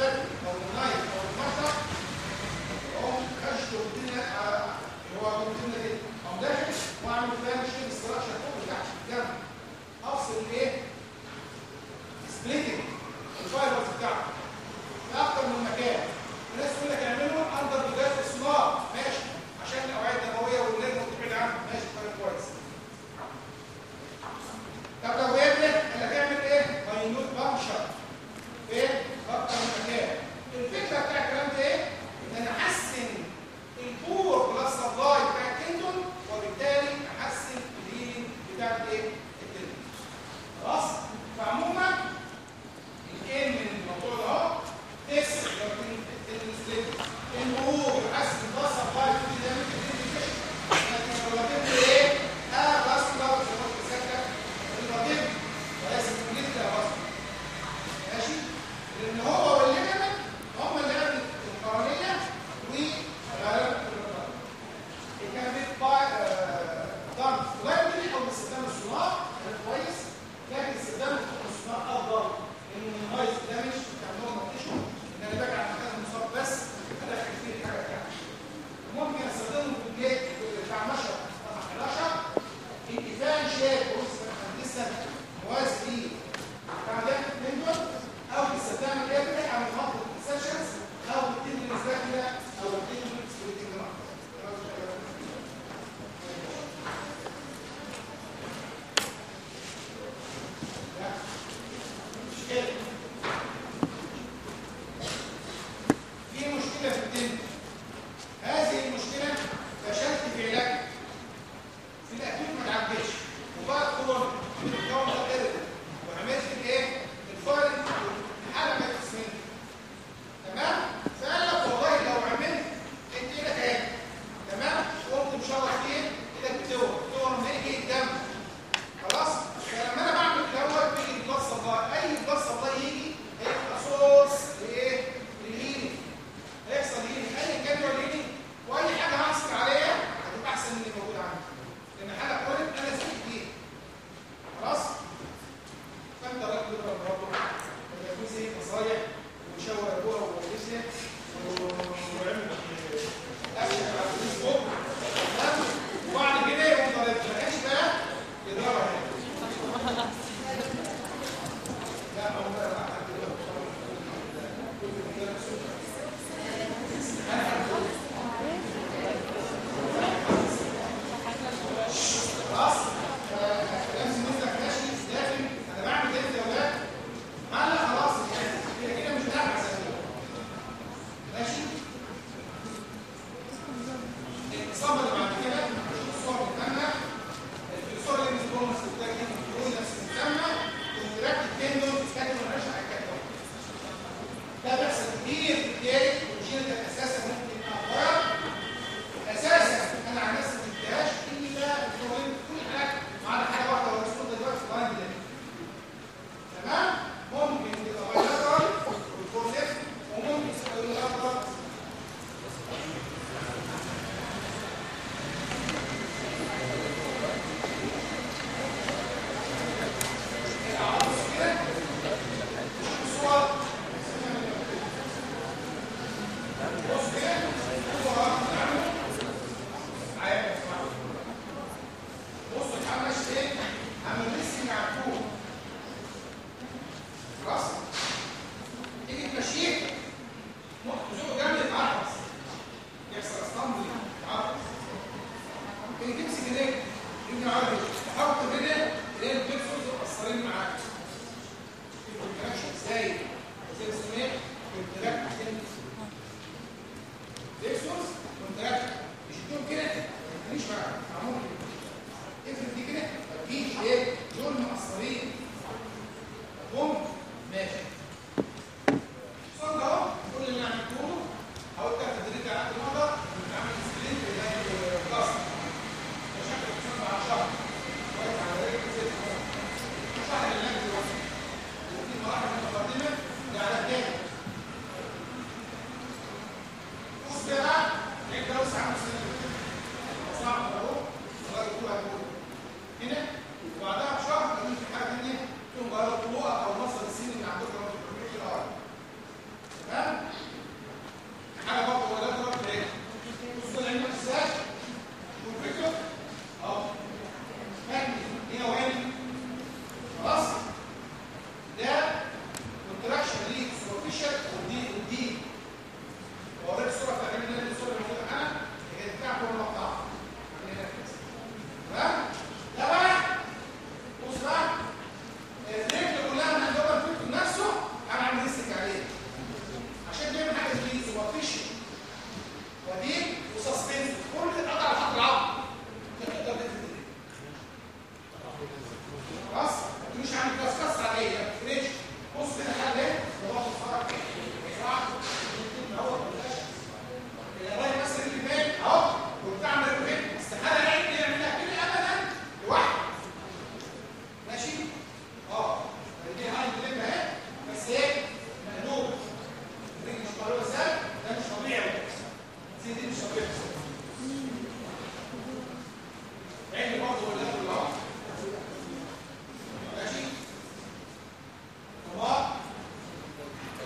الفتح او النايف او المشرق اقوم خشته الدنيا هو الدنيا دي اقوم داخل واعمل فيها شيء استراكشر فوق وتحت جنب افصل الايه؟ سبليتنج الفايبرز بتاعته في اكتر من مكان الناس تقول لك اعمله اندر جهاز الصناعه ماشي عشان الاوعيه الدمويه والليل تبعد عنه ماشي كلام كويس طب لو هي اللي هتعمل ايه؟ ماينوت بانشر فين؟ اكتر من مكان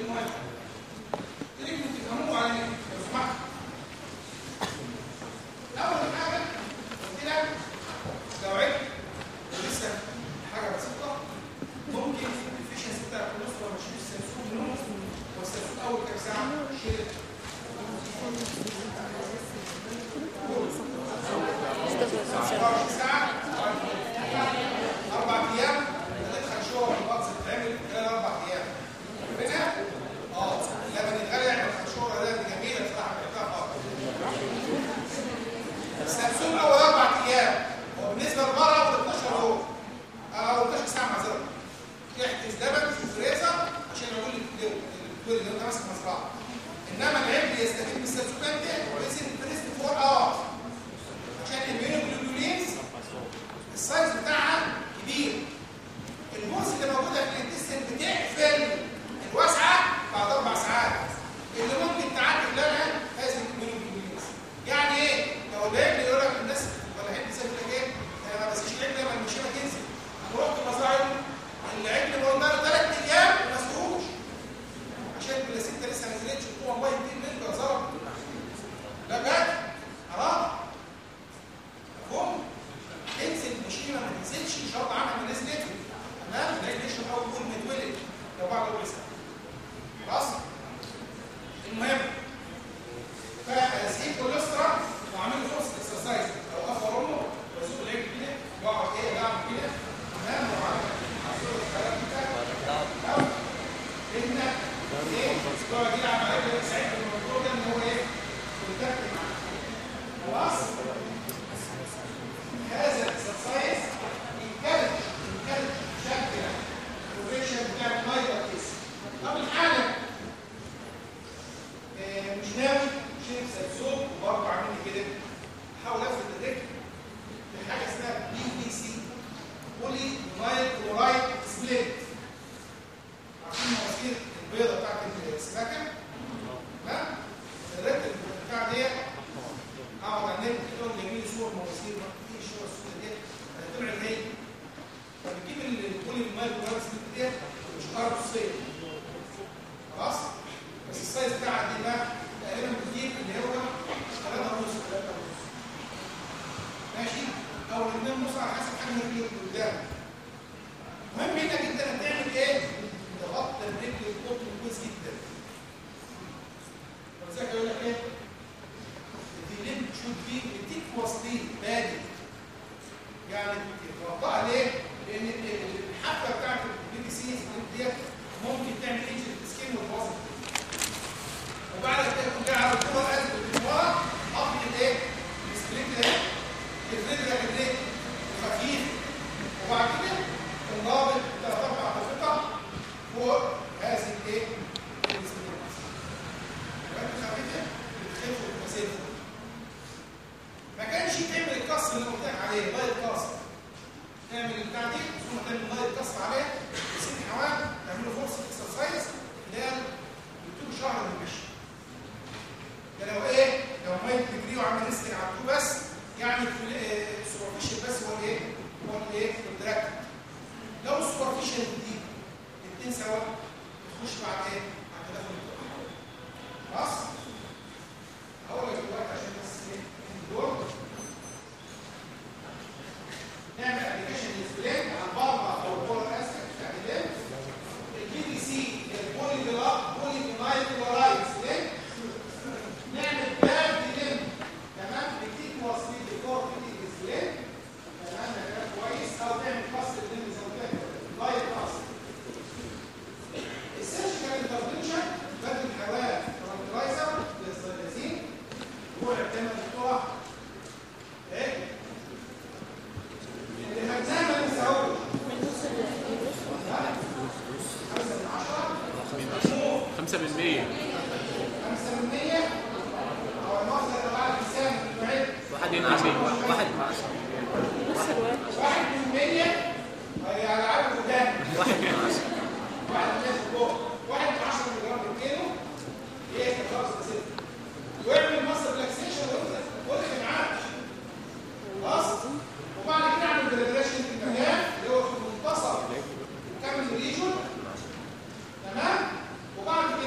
وبعد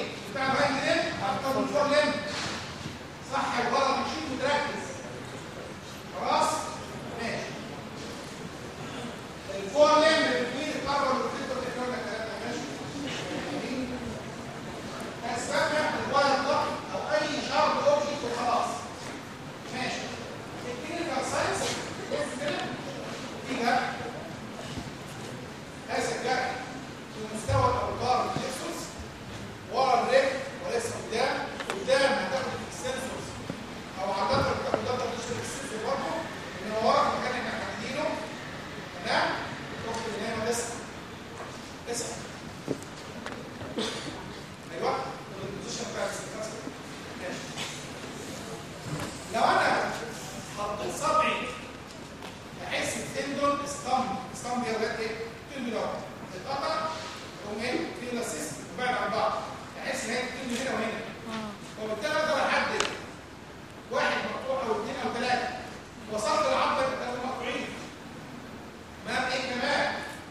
بتاع الهاند لين هتختار الفور لين صح يا غلط مش متركز خلاص ماشي الفور لين بين الكفر والفلتر تكرار الكلام ده ماشي اسبابها الواير ضغط او اي شرط اوبجكت وخلاص ماشي الكلينيكال ساينس بص كده في جرح هذا الجرح في مستوى الاوتار الفلكسوس ورا الرجل وليس قدام قدام هتاخد السنسورز او هتاخد الكمبيوتر تشتغل السنسور برضه ان ورا المكان اللي احنا محددينه تمام تاخد من هنا لسه لسه ايوه البوزيشن بتاع السنسور ماشي لو انا حطيت صبعي بحيث التندون استم استم دي ولاد ايه؟ تندون اتقطع تقوم ايه؟ في الاسيست وبعد عن بعض بحيث ان هي تندون هنا وهنا وبالتالي اقدر احدد واحد مقطوع او اثنين او ثلاثه وصلت للعضله بتاعت مقطوعين ما ايه كمان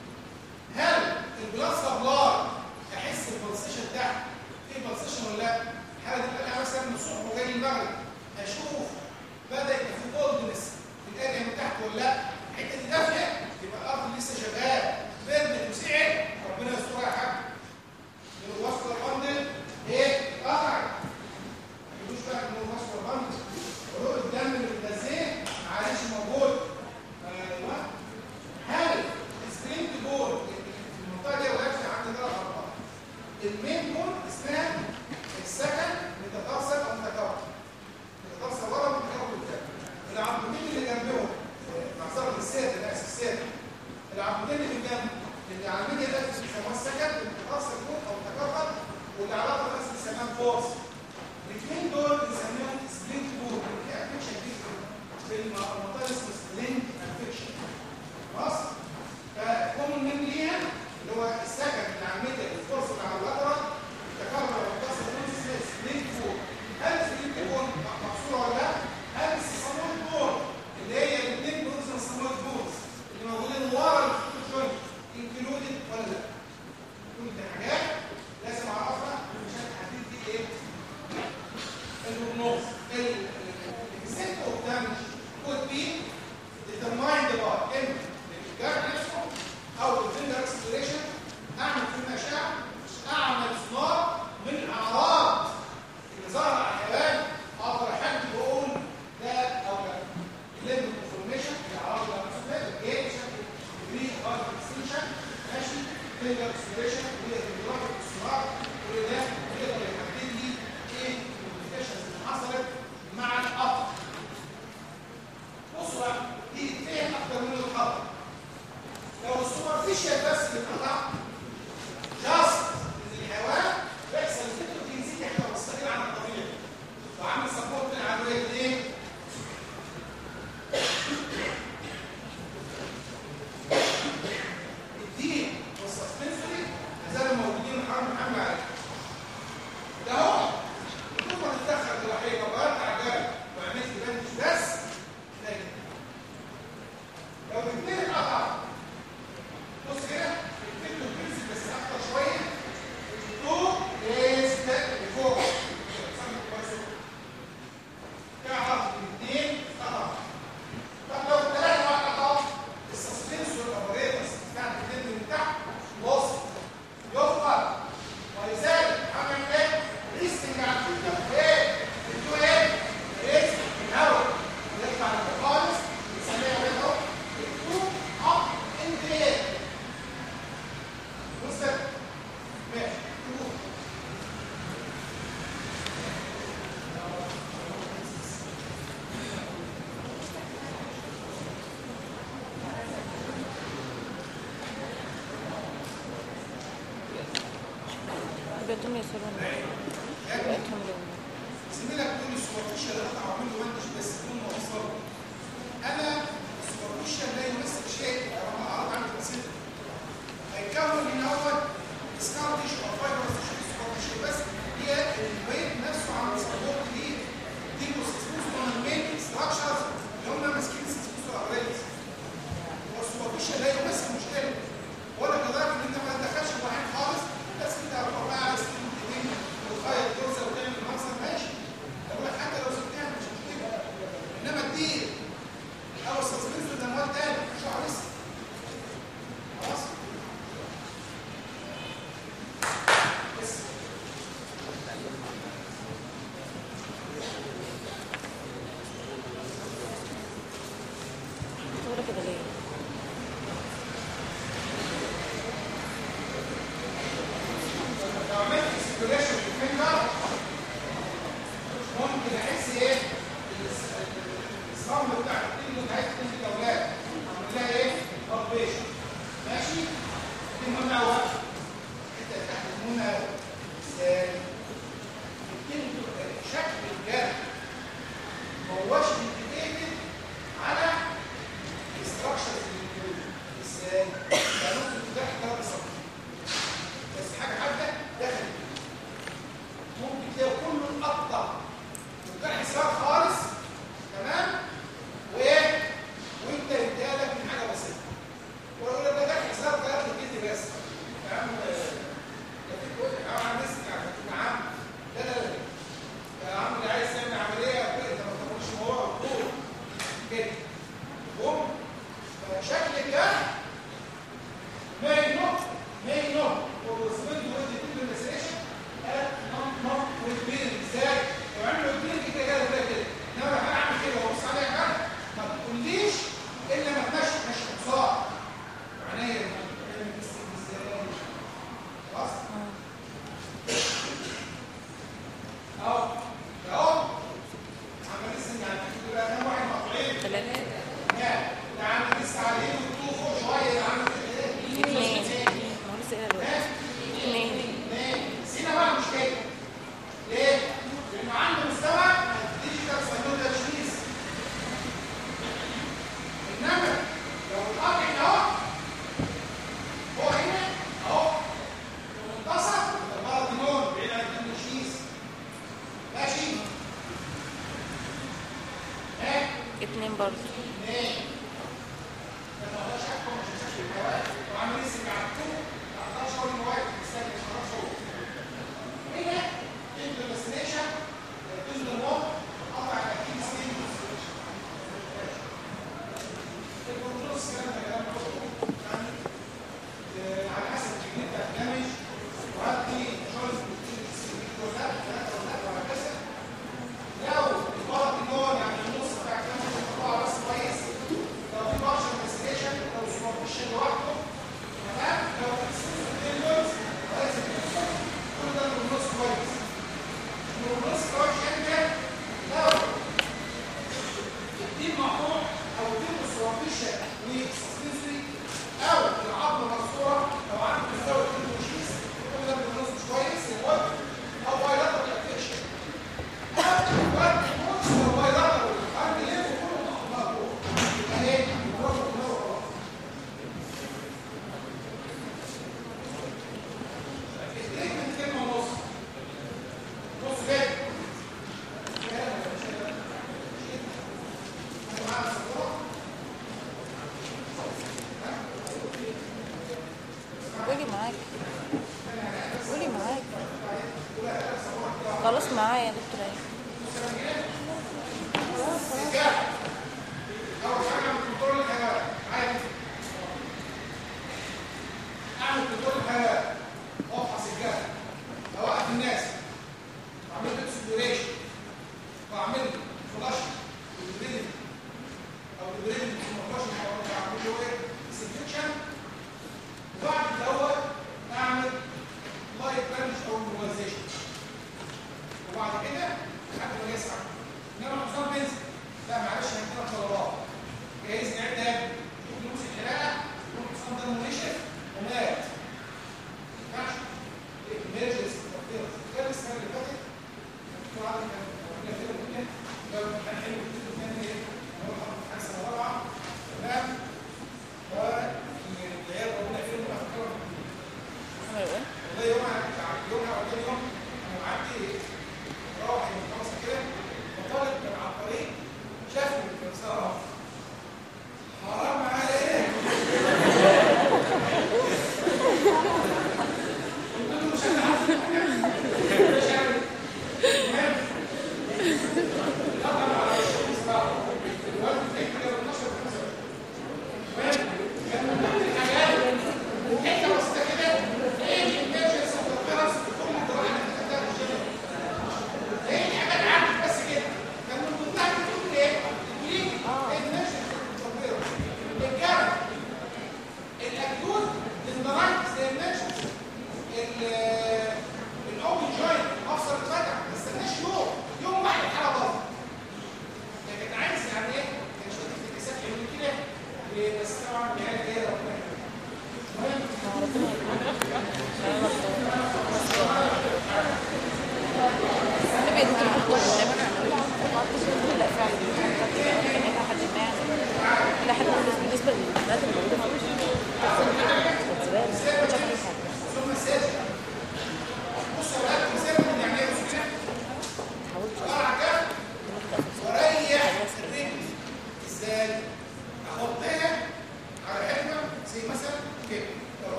هل البلاد سبلاي احس البلسيشن تحت في بلسيشن ولا لا؟ الحاله دي بقى مثلا من الصبح وجاي المغرب اشوف بدا يبقى في بولدنس في الاريا من تحت ولا لا؟ الحته دي دافيه يبقى الارض لسه شغال برد وسعت ربنا يسترها يا حاج الوصل البندل ايه؟ اتقطع ملوش بقى انه الوصل البندل وروح الدم اللي بتنزيه معلش موجود ايوه هل السبرينت بول المنطقه دي وقفت عند ثلاث اربعه المين بول اسمها السكن متكاثر او متكاثر متكاثر ورا ومتكاثر قدام العمودين اللي جنبهم معصره السادة لا السادة العمودين اللي جنب اللي على الميديا ده بيسموها السكن المتكاثر فوق او متكاثر واللي على الارض بس بيسموها فورس الاثنين دول بنسميهم سبلينت بول في افكشن في المنطقه اسمها سبلينت افكشن خلاص فكون من ليها اللي هو السكن اللي على الميديا الفورس اللي على اللاترال تكرر وتصل نص سبلينت فوق هل سبلينت فوق مقصوره ولا لا؟ هل السمول بول اللي هي الاثنين دول اسمهم سمول بولز اللي موجودين ورا الجوينت انكلودد ولا لا؟ كل دي حاجات لازم اعرفها عشان احدد دي ايه؟ البروجنوز السيت اوف دامج could be determined by ان الجرح نفسه او الفينجر اكسبريشن اعمل فيه اشعه اعمل سونار من الاعراض اللي ظهر على الحيوان اقدر احدد واقول ده او لا الليمب انفورميشن الاعراض اللي هتحصل الجيت شكل ديجري اوف اكستنشن ماشي فينجر اكسبريشن والجرافيك السونار كل ده يقدر يحدد لي ايه الموديفيكيشنز اللي حصلت مع القطع بصوا بقى دي تتفهم اكتر من الخطر لو السوبرفيشال بس اللي اتقطع جاست الحيوان بيحصل فيتو تنزيل احنا مستقيل عن الطبيعي وعامل سبورت للعدويه ليه؟ الدين والسسبنسوري زالوا موجودين محمد محمد عليه ده هو الحكومه تتدخل جراحيه طب ارجع جاري وعملت بندج بس لا يمكن. لو الاثنين اتقطعوا بص كده الفكر بينزل بس اكتر شويه الدكتور يستك لفوق تعرف الاثنين اتقطعوا طب لو الثلاثه بقى اتقطعوا السسبنسور اوبريتورز بتاعت الاثنين من تحت بص يفقد ولذلك عمل ايه؟ ريستنج على الفكره ايه؟ انتوا ايه؟ ريست الهواء يطلع لفوق خالص يسميها ايه اهو؟ التو اب انت ايه؟ بص كده. ماشي تو بيتم يسرون بيتم لهم زميلك بيقول لي السوبرفيشال اللي انا هعمل له بندج بس بدون ما اوصله انا السوبرفيشال لا يمثل شيء لو انا اعرض عنه بسيط هيكون من اول سكار تيشو او فايبر تيشو السوبرفيشال بس هي الويت نفسه عامل سبورت ليه دي بروسيسوس من المين ستراكشرز اللي هم ماسكين السيستوس اوريلز هو السوبرفيشال لا يمثل مشكله ولا كذلك ان انت ما تدخلش الواحد خالص بس انت هتبقى على سكين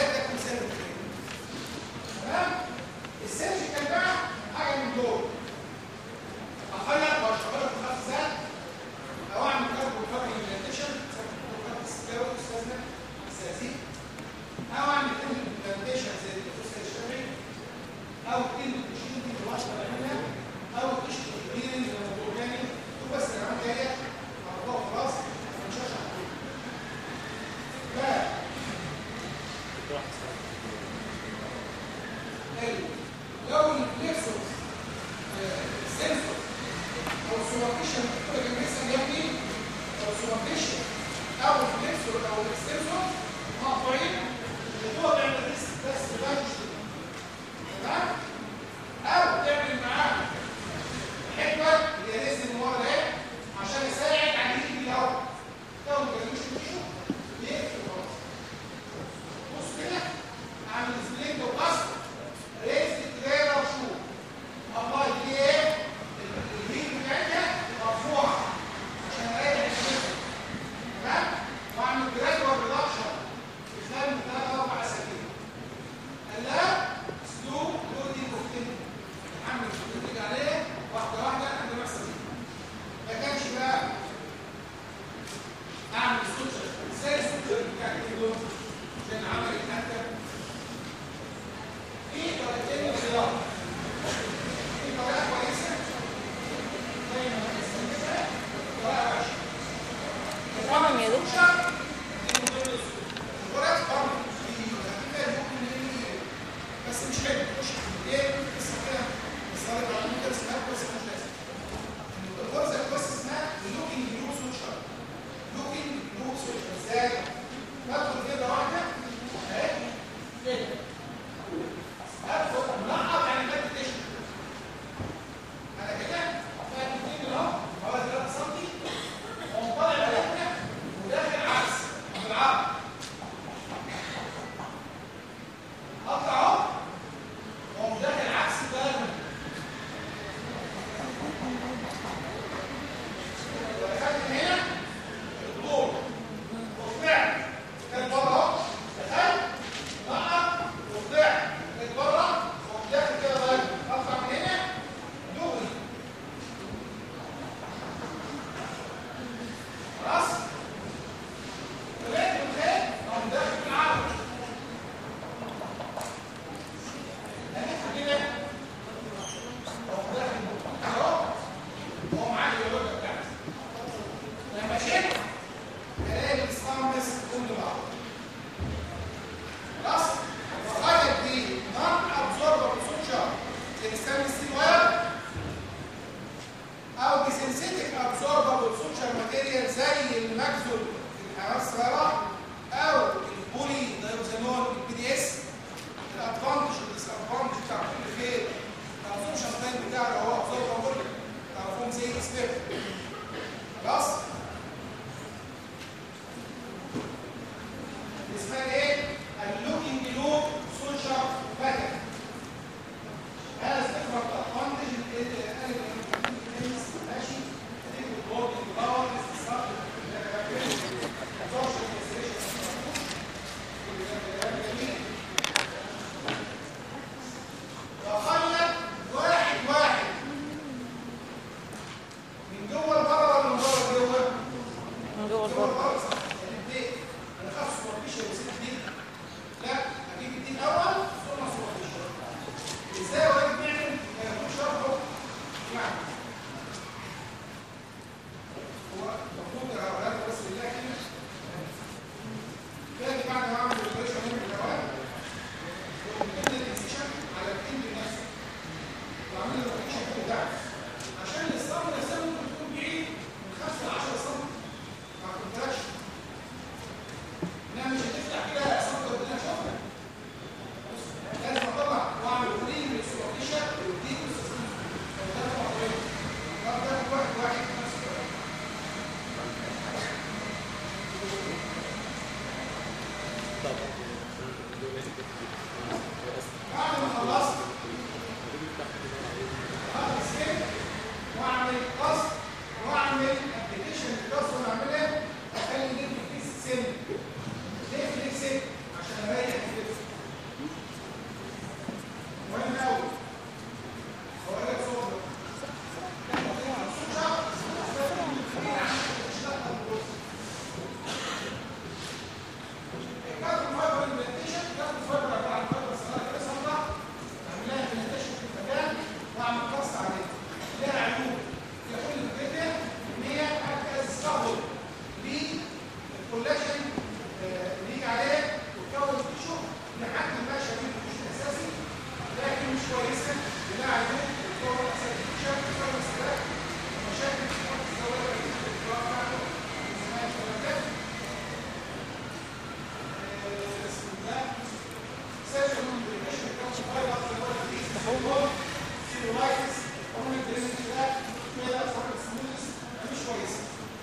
ده كونسيرف تمام السيرجيكال بقى حاجه من دول اخيط واشتغل في خمس ساعات او اعمل كاربو كاربو امبلانتيشن استاذنا السياسي او اعمل امبلانتيشن زي الدكتور سيد الشافعي او كلمه تشيل دي الوصفه منها او تشتغل كبير زي ما بقول تاني تو بس انا عندي هي موضوع خلاص مش هشرح لا لو الفليكسوس سنسور او سوبرفيشن مثلا يعني او سوبرفيشن او الفليكسور او السنسور مقطوعين وهو بيعمل ريسك بس باش تمام او تعمل معاه حكمه اللي هي ريسك من ورا ده عشان يساعد على الهيل الاول لو ما جالوش الشغل يقفل خلاص بص كده اعمل سبليت وقصر ريس التريلا وشوف الله دي ايه الهيل بتاعتها مرفوعه عشان اريح الجسم تمام واعمل جرادوال ريدكشن في خلال مش كويسه بناء عليه الدكتور حسن شاف شويه مسألة مشاكل في خط الزوايا في الدكتوراه بتاعته من زمان الكلام ده آه، اسمه ده سيرجن كومبليكيشن بتاعت فايروس اللي هو الفيروس سيرولايتس عمر الدرينج ده كده صار سموث مش كويسه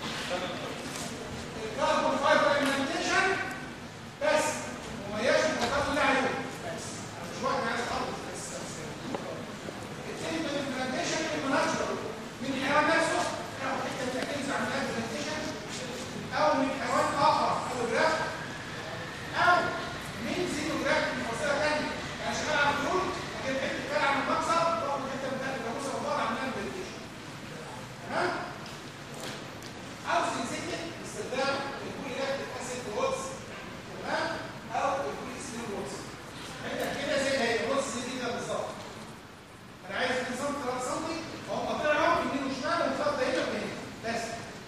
الكاربون فايبر ايمنتيشن بس مميزش الفترات اللي عليهم بس مش واحد عايز يخلص بس التاني البرزنتيشن المناظره من الحيوان نفسه او حته من الاكلز عملها برزنتيشن او من حيوان اخر او جراف او من زينوجراف من فصيله ثانيه يعني شغال على الفلول لكن حته بتتكلم عن المقصد واخد حته بتاعت الجاموسه وبعض عملها برزنتيشن تمام او سنسيتيف استخدام البوليلاكتيك اسيد وودز تمام او البوليسيلين وودز انت كده زي ما هي الوودز دي كده بالظبط انا عايز 2 سم 3 سم فهم طلعوا يمين وشمال ومخط هنا وهنا بس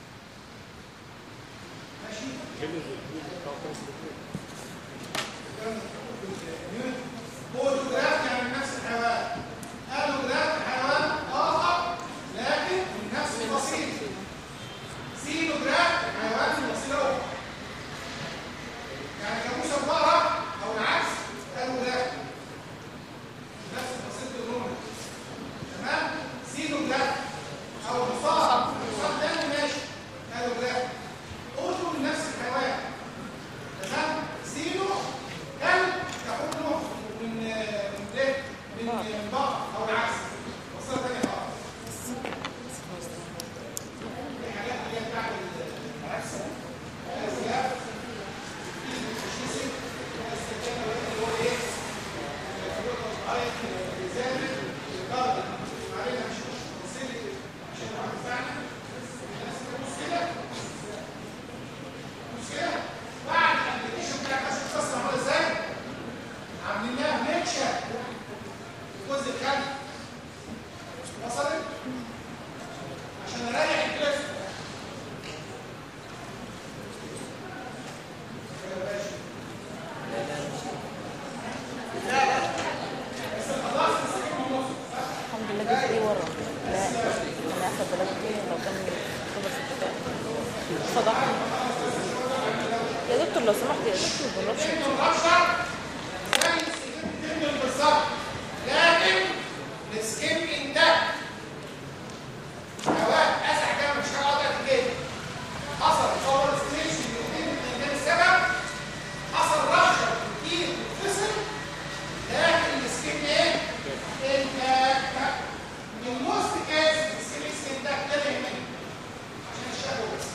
ماشي فوتوغراف يعني من نفس الحيوان الوجراف حيوان اخر لكن من نفس الفصيل سينوجراف حيوان من فصيل اخر يعني جاموسه بقره او العكس الوجراف نفس الفصيل الرومي تمام سينوجراف او حصان حصان تاني ماشي الوجراف اوتو من نفس الحيوان تمام سينو كان ياخد له من من ايه من من بقر او العكس وصله ثانيه خالص دي حاجات اللي هي بتاعت العكس الوجراف بعد الابلكيشن بتاع كاس القصه عامل ازاي؟ عاملين لها ميكشر الجزء الخلفي وصلت؟ عشان اريح الكلاسيك يا باشا الحمد لله جبت ايه ورا لا انا اخد بالك ايه لو كان خبر ستة فضحني يا دكتور لو سمحت يا دكتور ما بنروحش الرشة زي السكين بتنزل بالظبط لكن السكين انتاج هواء اسع كده مش هقعد كده حصل صور ستريتش الاثنين من كان السبب حصل رشة كتير بتتفصل لكن السكين ايه؟ انتاج من موست كيس السكين انتاج كده يهمني عشان الشهوة بس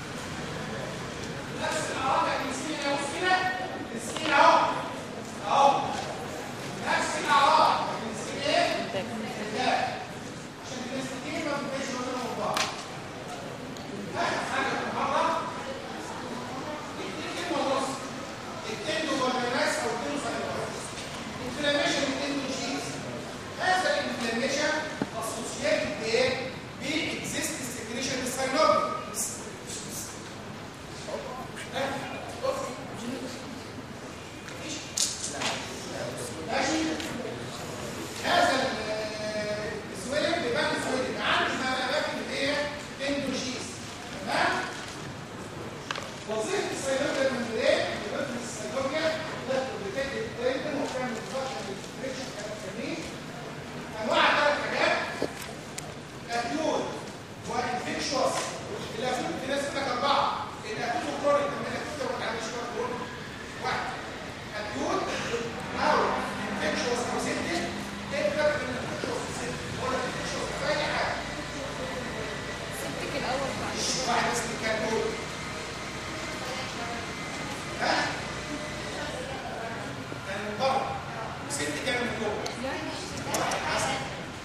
نفس الاعراض يعني مسكين يا مسكينه مسكين اهو اهو نفس الاعراض لكن مسكين ايه؟ انتاج عشان المسكين ما بتبقاش ما بينهم بعض اخر حاجه النهارده اتنين كلمه ونص التندو فالميناس او التندو فالميناس انفلاميشن التندو جيز هذا الانفلاميشن اسوسييتد بايه؟ باكزيست سكريشن الساينوبي ماشي هذا السويلم بيبان سويلم عندي ما اماكن اللي هي اندوجيز تمام وظيفه السيلوبيا من ايه؟ وظيفه السيلوبيا ده بتدي تريتن وبتعمل فاكشن ريستريكشن كمان انواع ثلاث حاجات اكيوت وانفكشوس الاكيوت في ناس هناك اربعه الاكيوت وكرونيك كمان الاكيوت ما بنعملش كده كرونيك واحد اكيوت او انفكشوس او سيبتك تقدر من الانفكشوس سيبتك ولا انفكشوس في اي حاجه سبتك الاول بعد واحد بس اللي كان دول ها كان من بره ست كان من جوه واحد حسن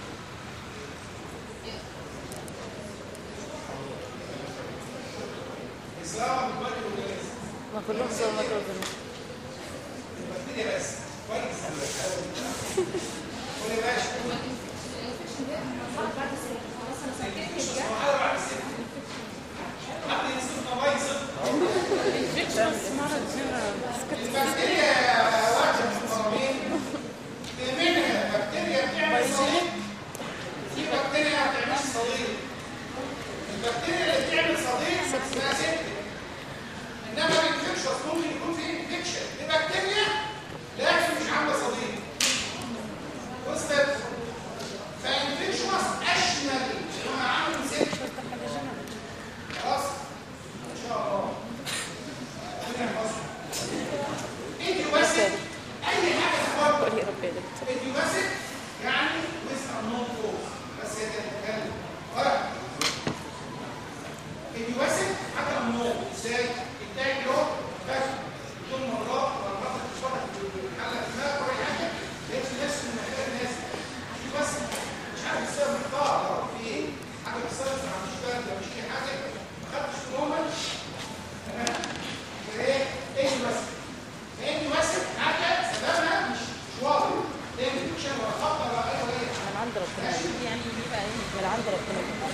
إصابة بالبلد والجنازة ما كلهم سوا ما كلهم البكتيريا بس كويس قول يا باشا بعد الست حد يصير طبيعي صفر البكتيريا واحدة من القوانين منها بكتيريا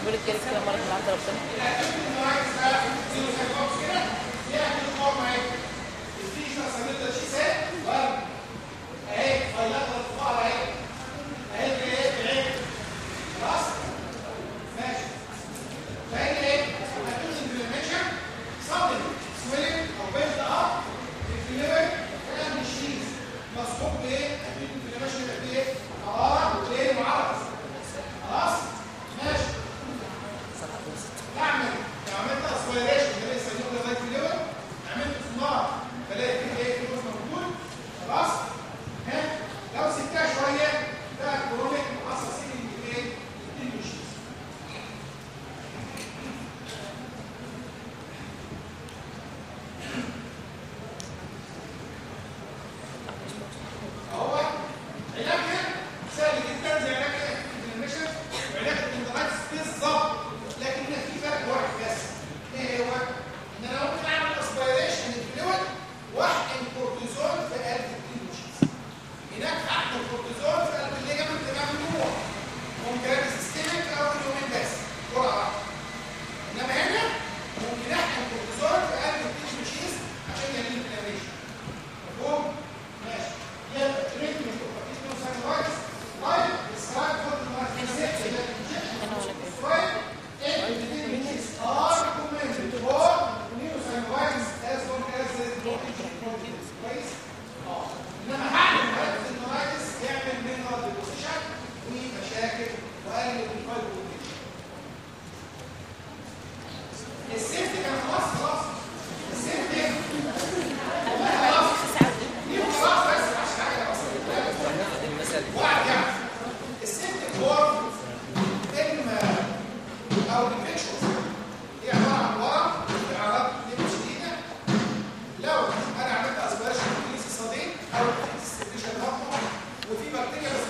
بيقول الجالس كده مرة من عند ربنا مصحوب بايه؟ الانفلاميشن يبقى فيه ايه؟ حراره وليه معرض خلاص؟ ماشي اعمل لو عملت اسبيريشن ده لسه يقول لغايه الليفر عملت صناعه فلاقي فيه ايه فلوس موجود خلاص ها لو سبتها شويه ده كرونيك مخصصين الايه التنشيز اهو علاجها سهل جدا زي علاج الانفلاميشن وعلاج الاندرايتس بالظبط لكن هنا في فرق واحد بس ايه هو؟ ان انا ممكن اعمل اسبيريشن للفلويد واحقن كورتيزون في قلب التيوشنز هناك هحقن كورتيزون في قلب الليجمنت تمام الجموع ممكن ادي سيستمك او في اليومين بس جرعه واحده انما هنا ممكن احقن كورتيزون في قلب التيوشنز عشان يعمل انفلاميشن مفهوم؟ ماشي يبقى تريتمنت اوف اكيد ساينورايتس لايف ديسكرايب فور هنا ولا كده السيفت كان خلاص خلاص السيفت خلاص بس عشان حاجه بس واحد يعني السيفت هو اما او الانفكشنز هي عباره عن ورم في اعراض نيمو شديده لو انا عملت اسبريشن في الصديق او في السيرفيشن وفي بكتيريا بس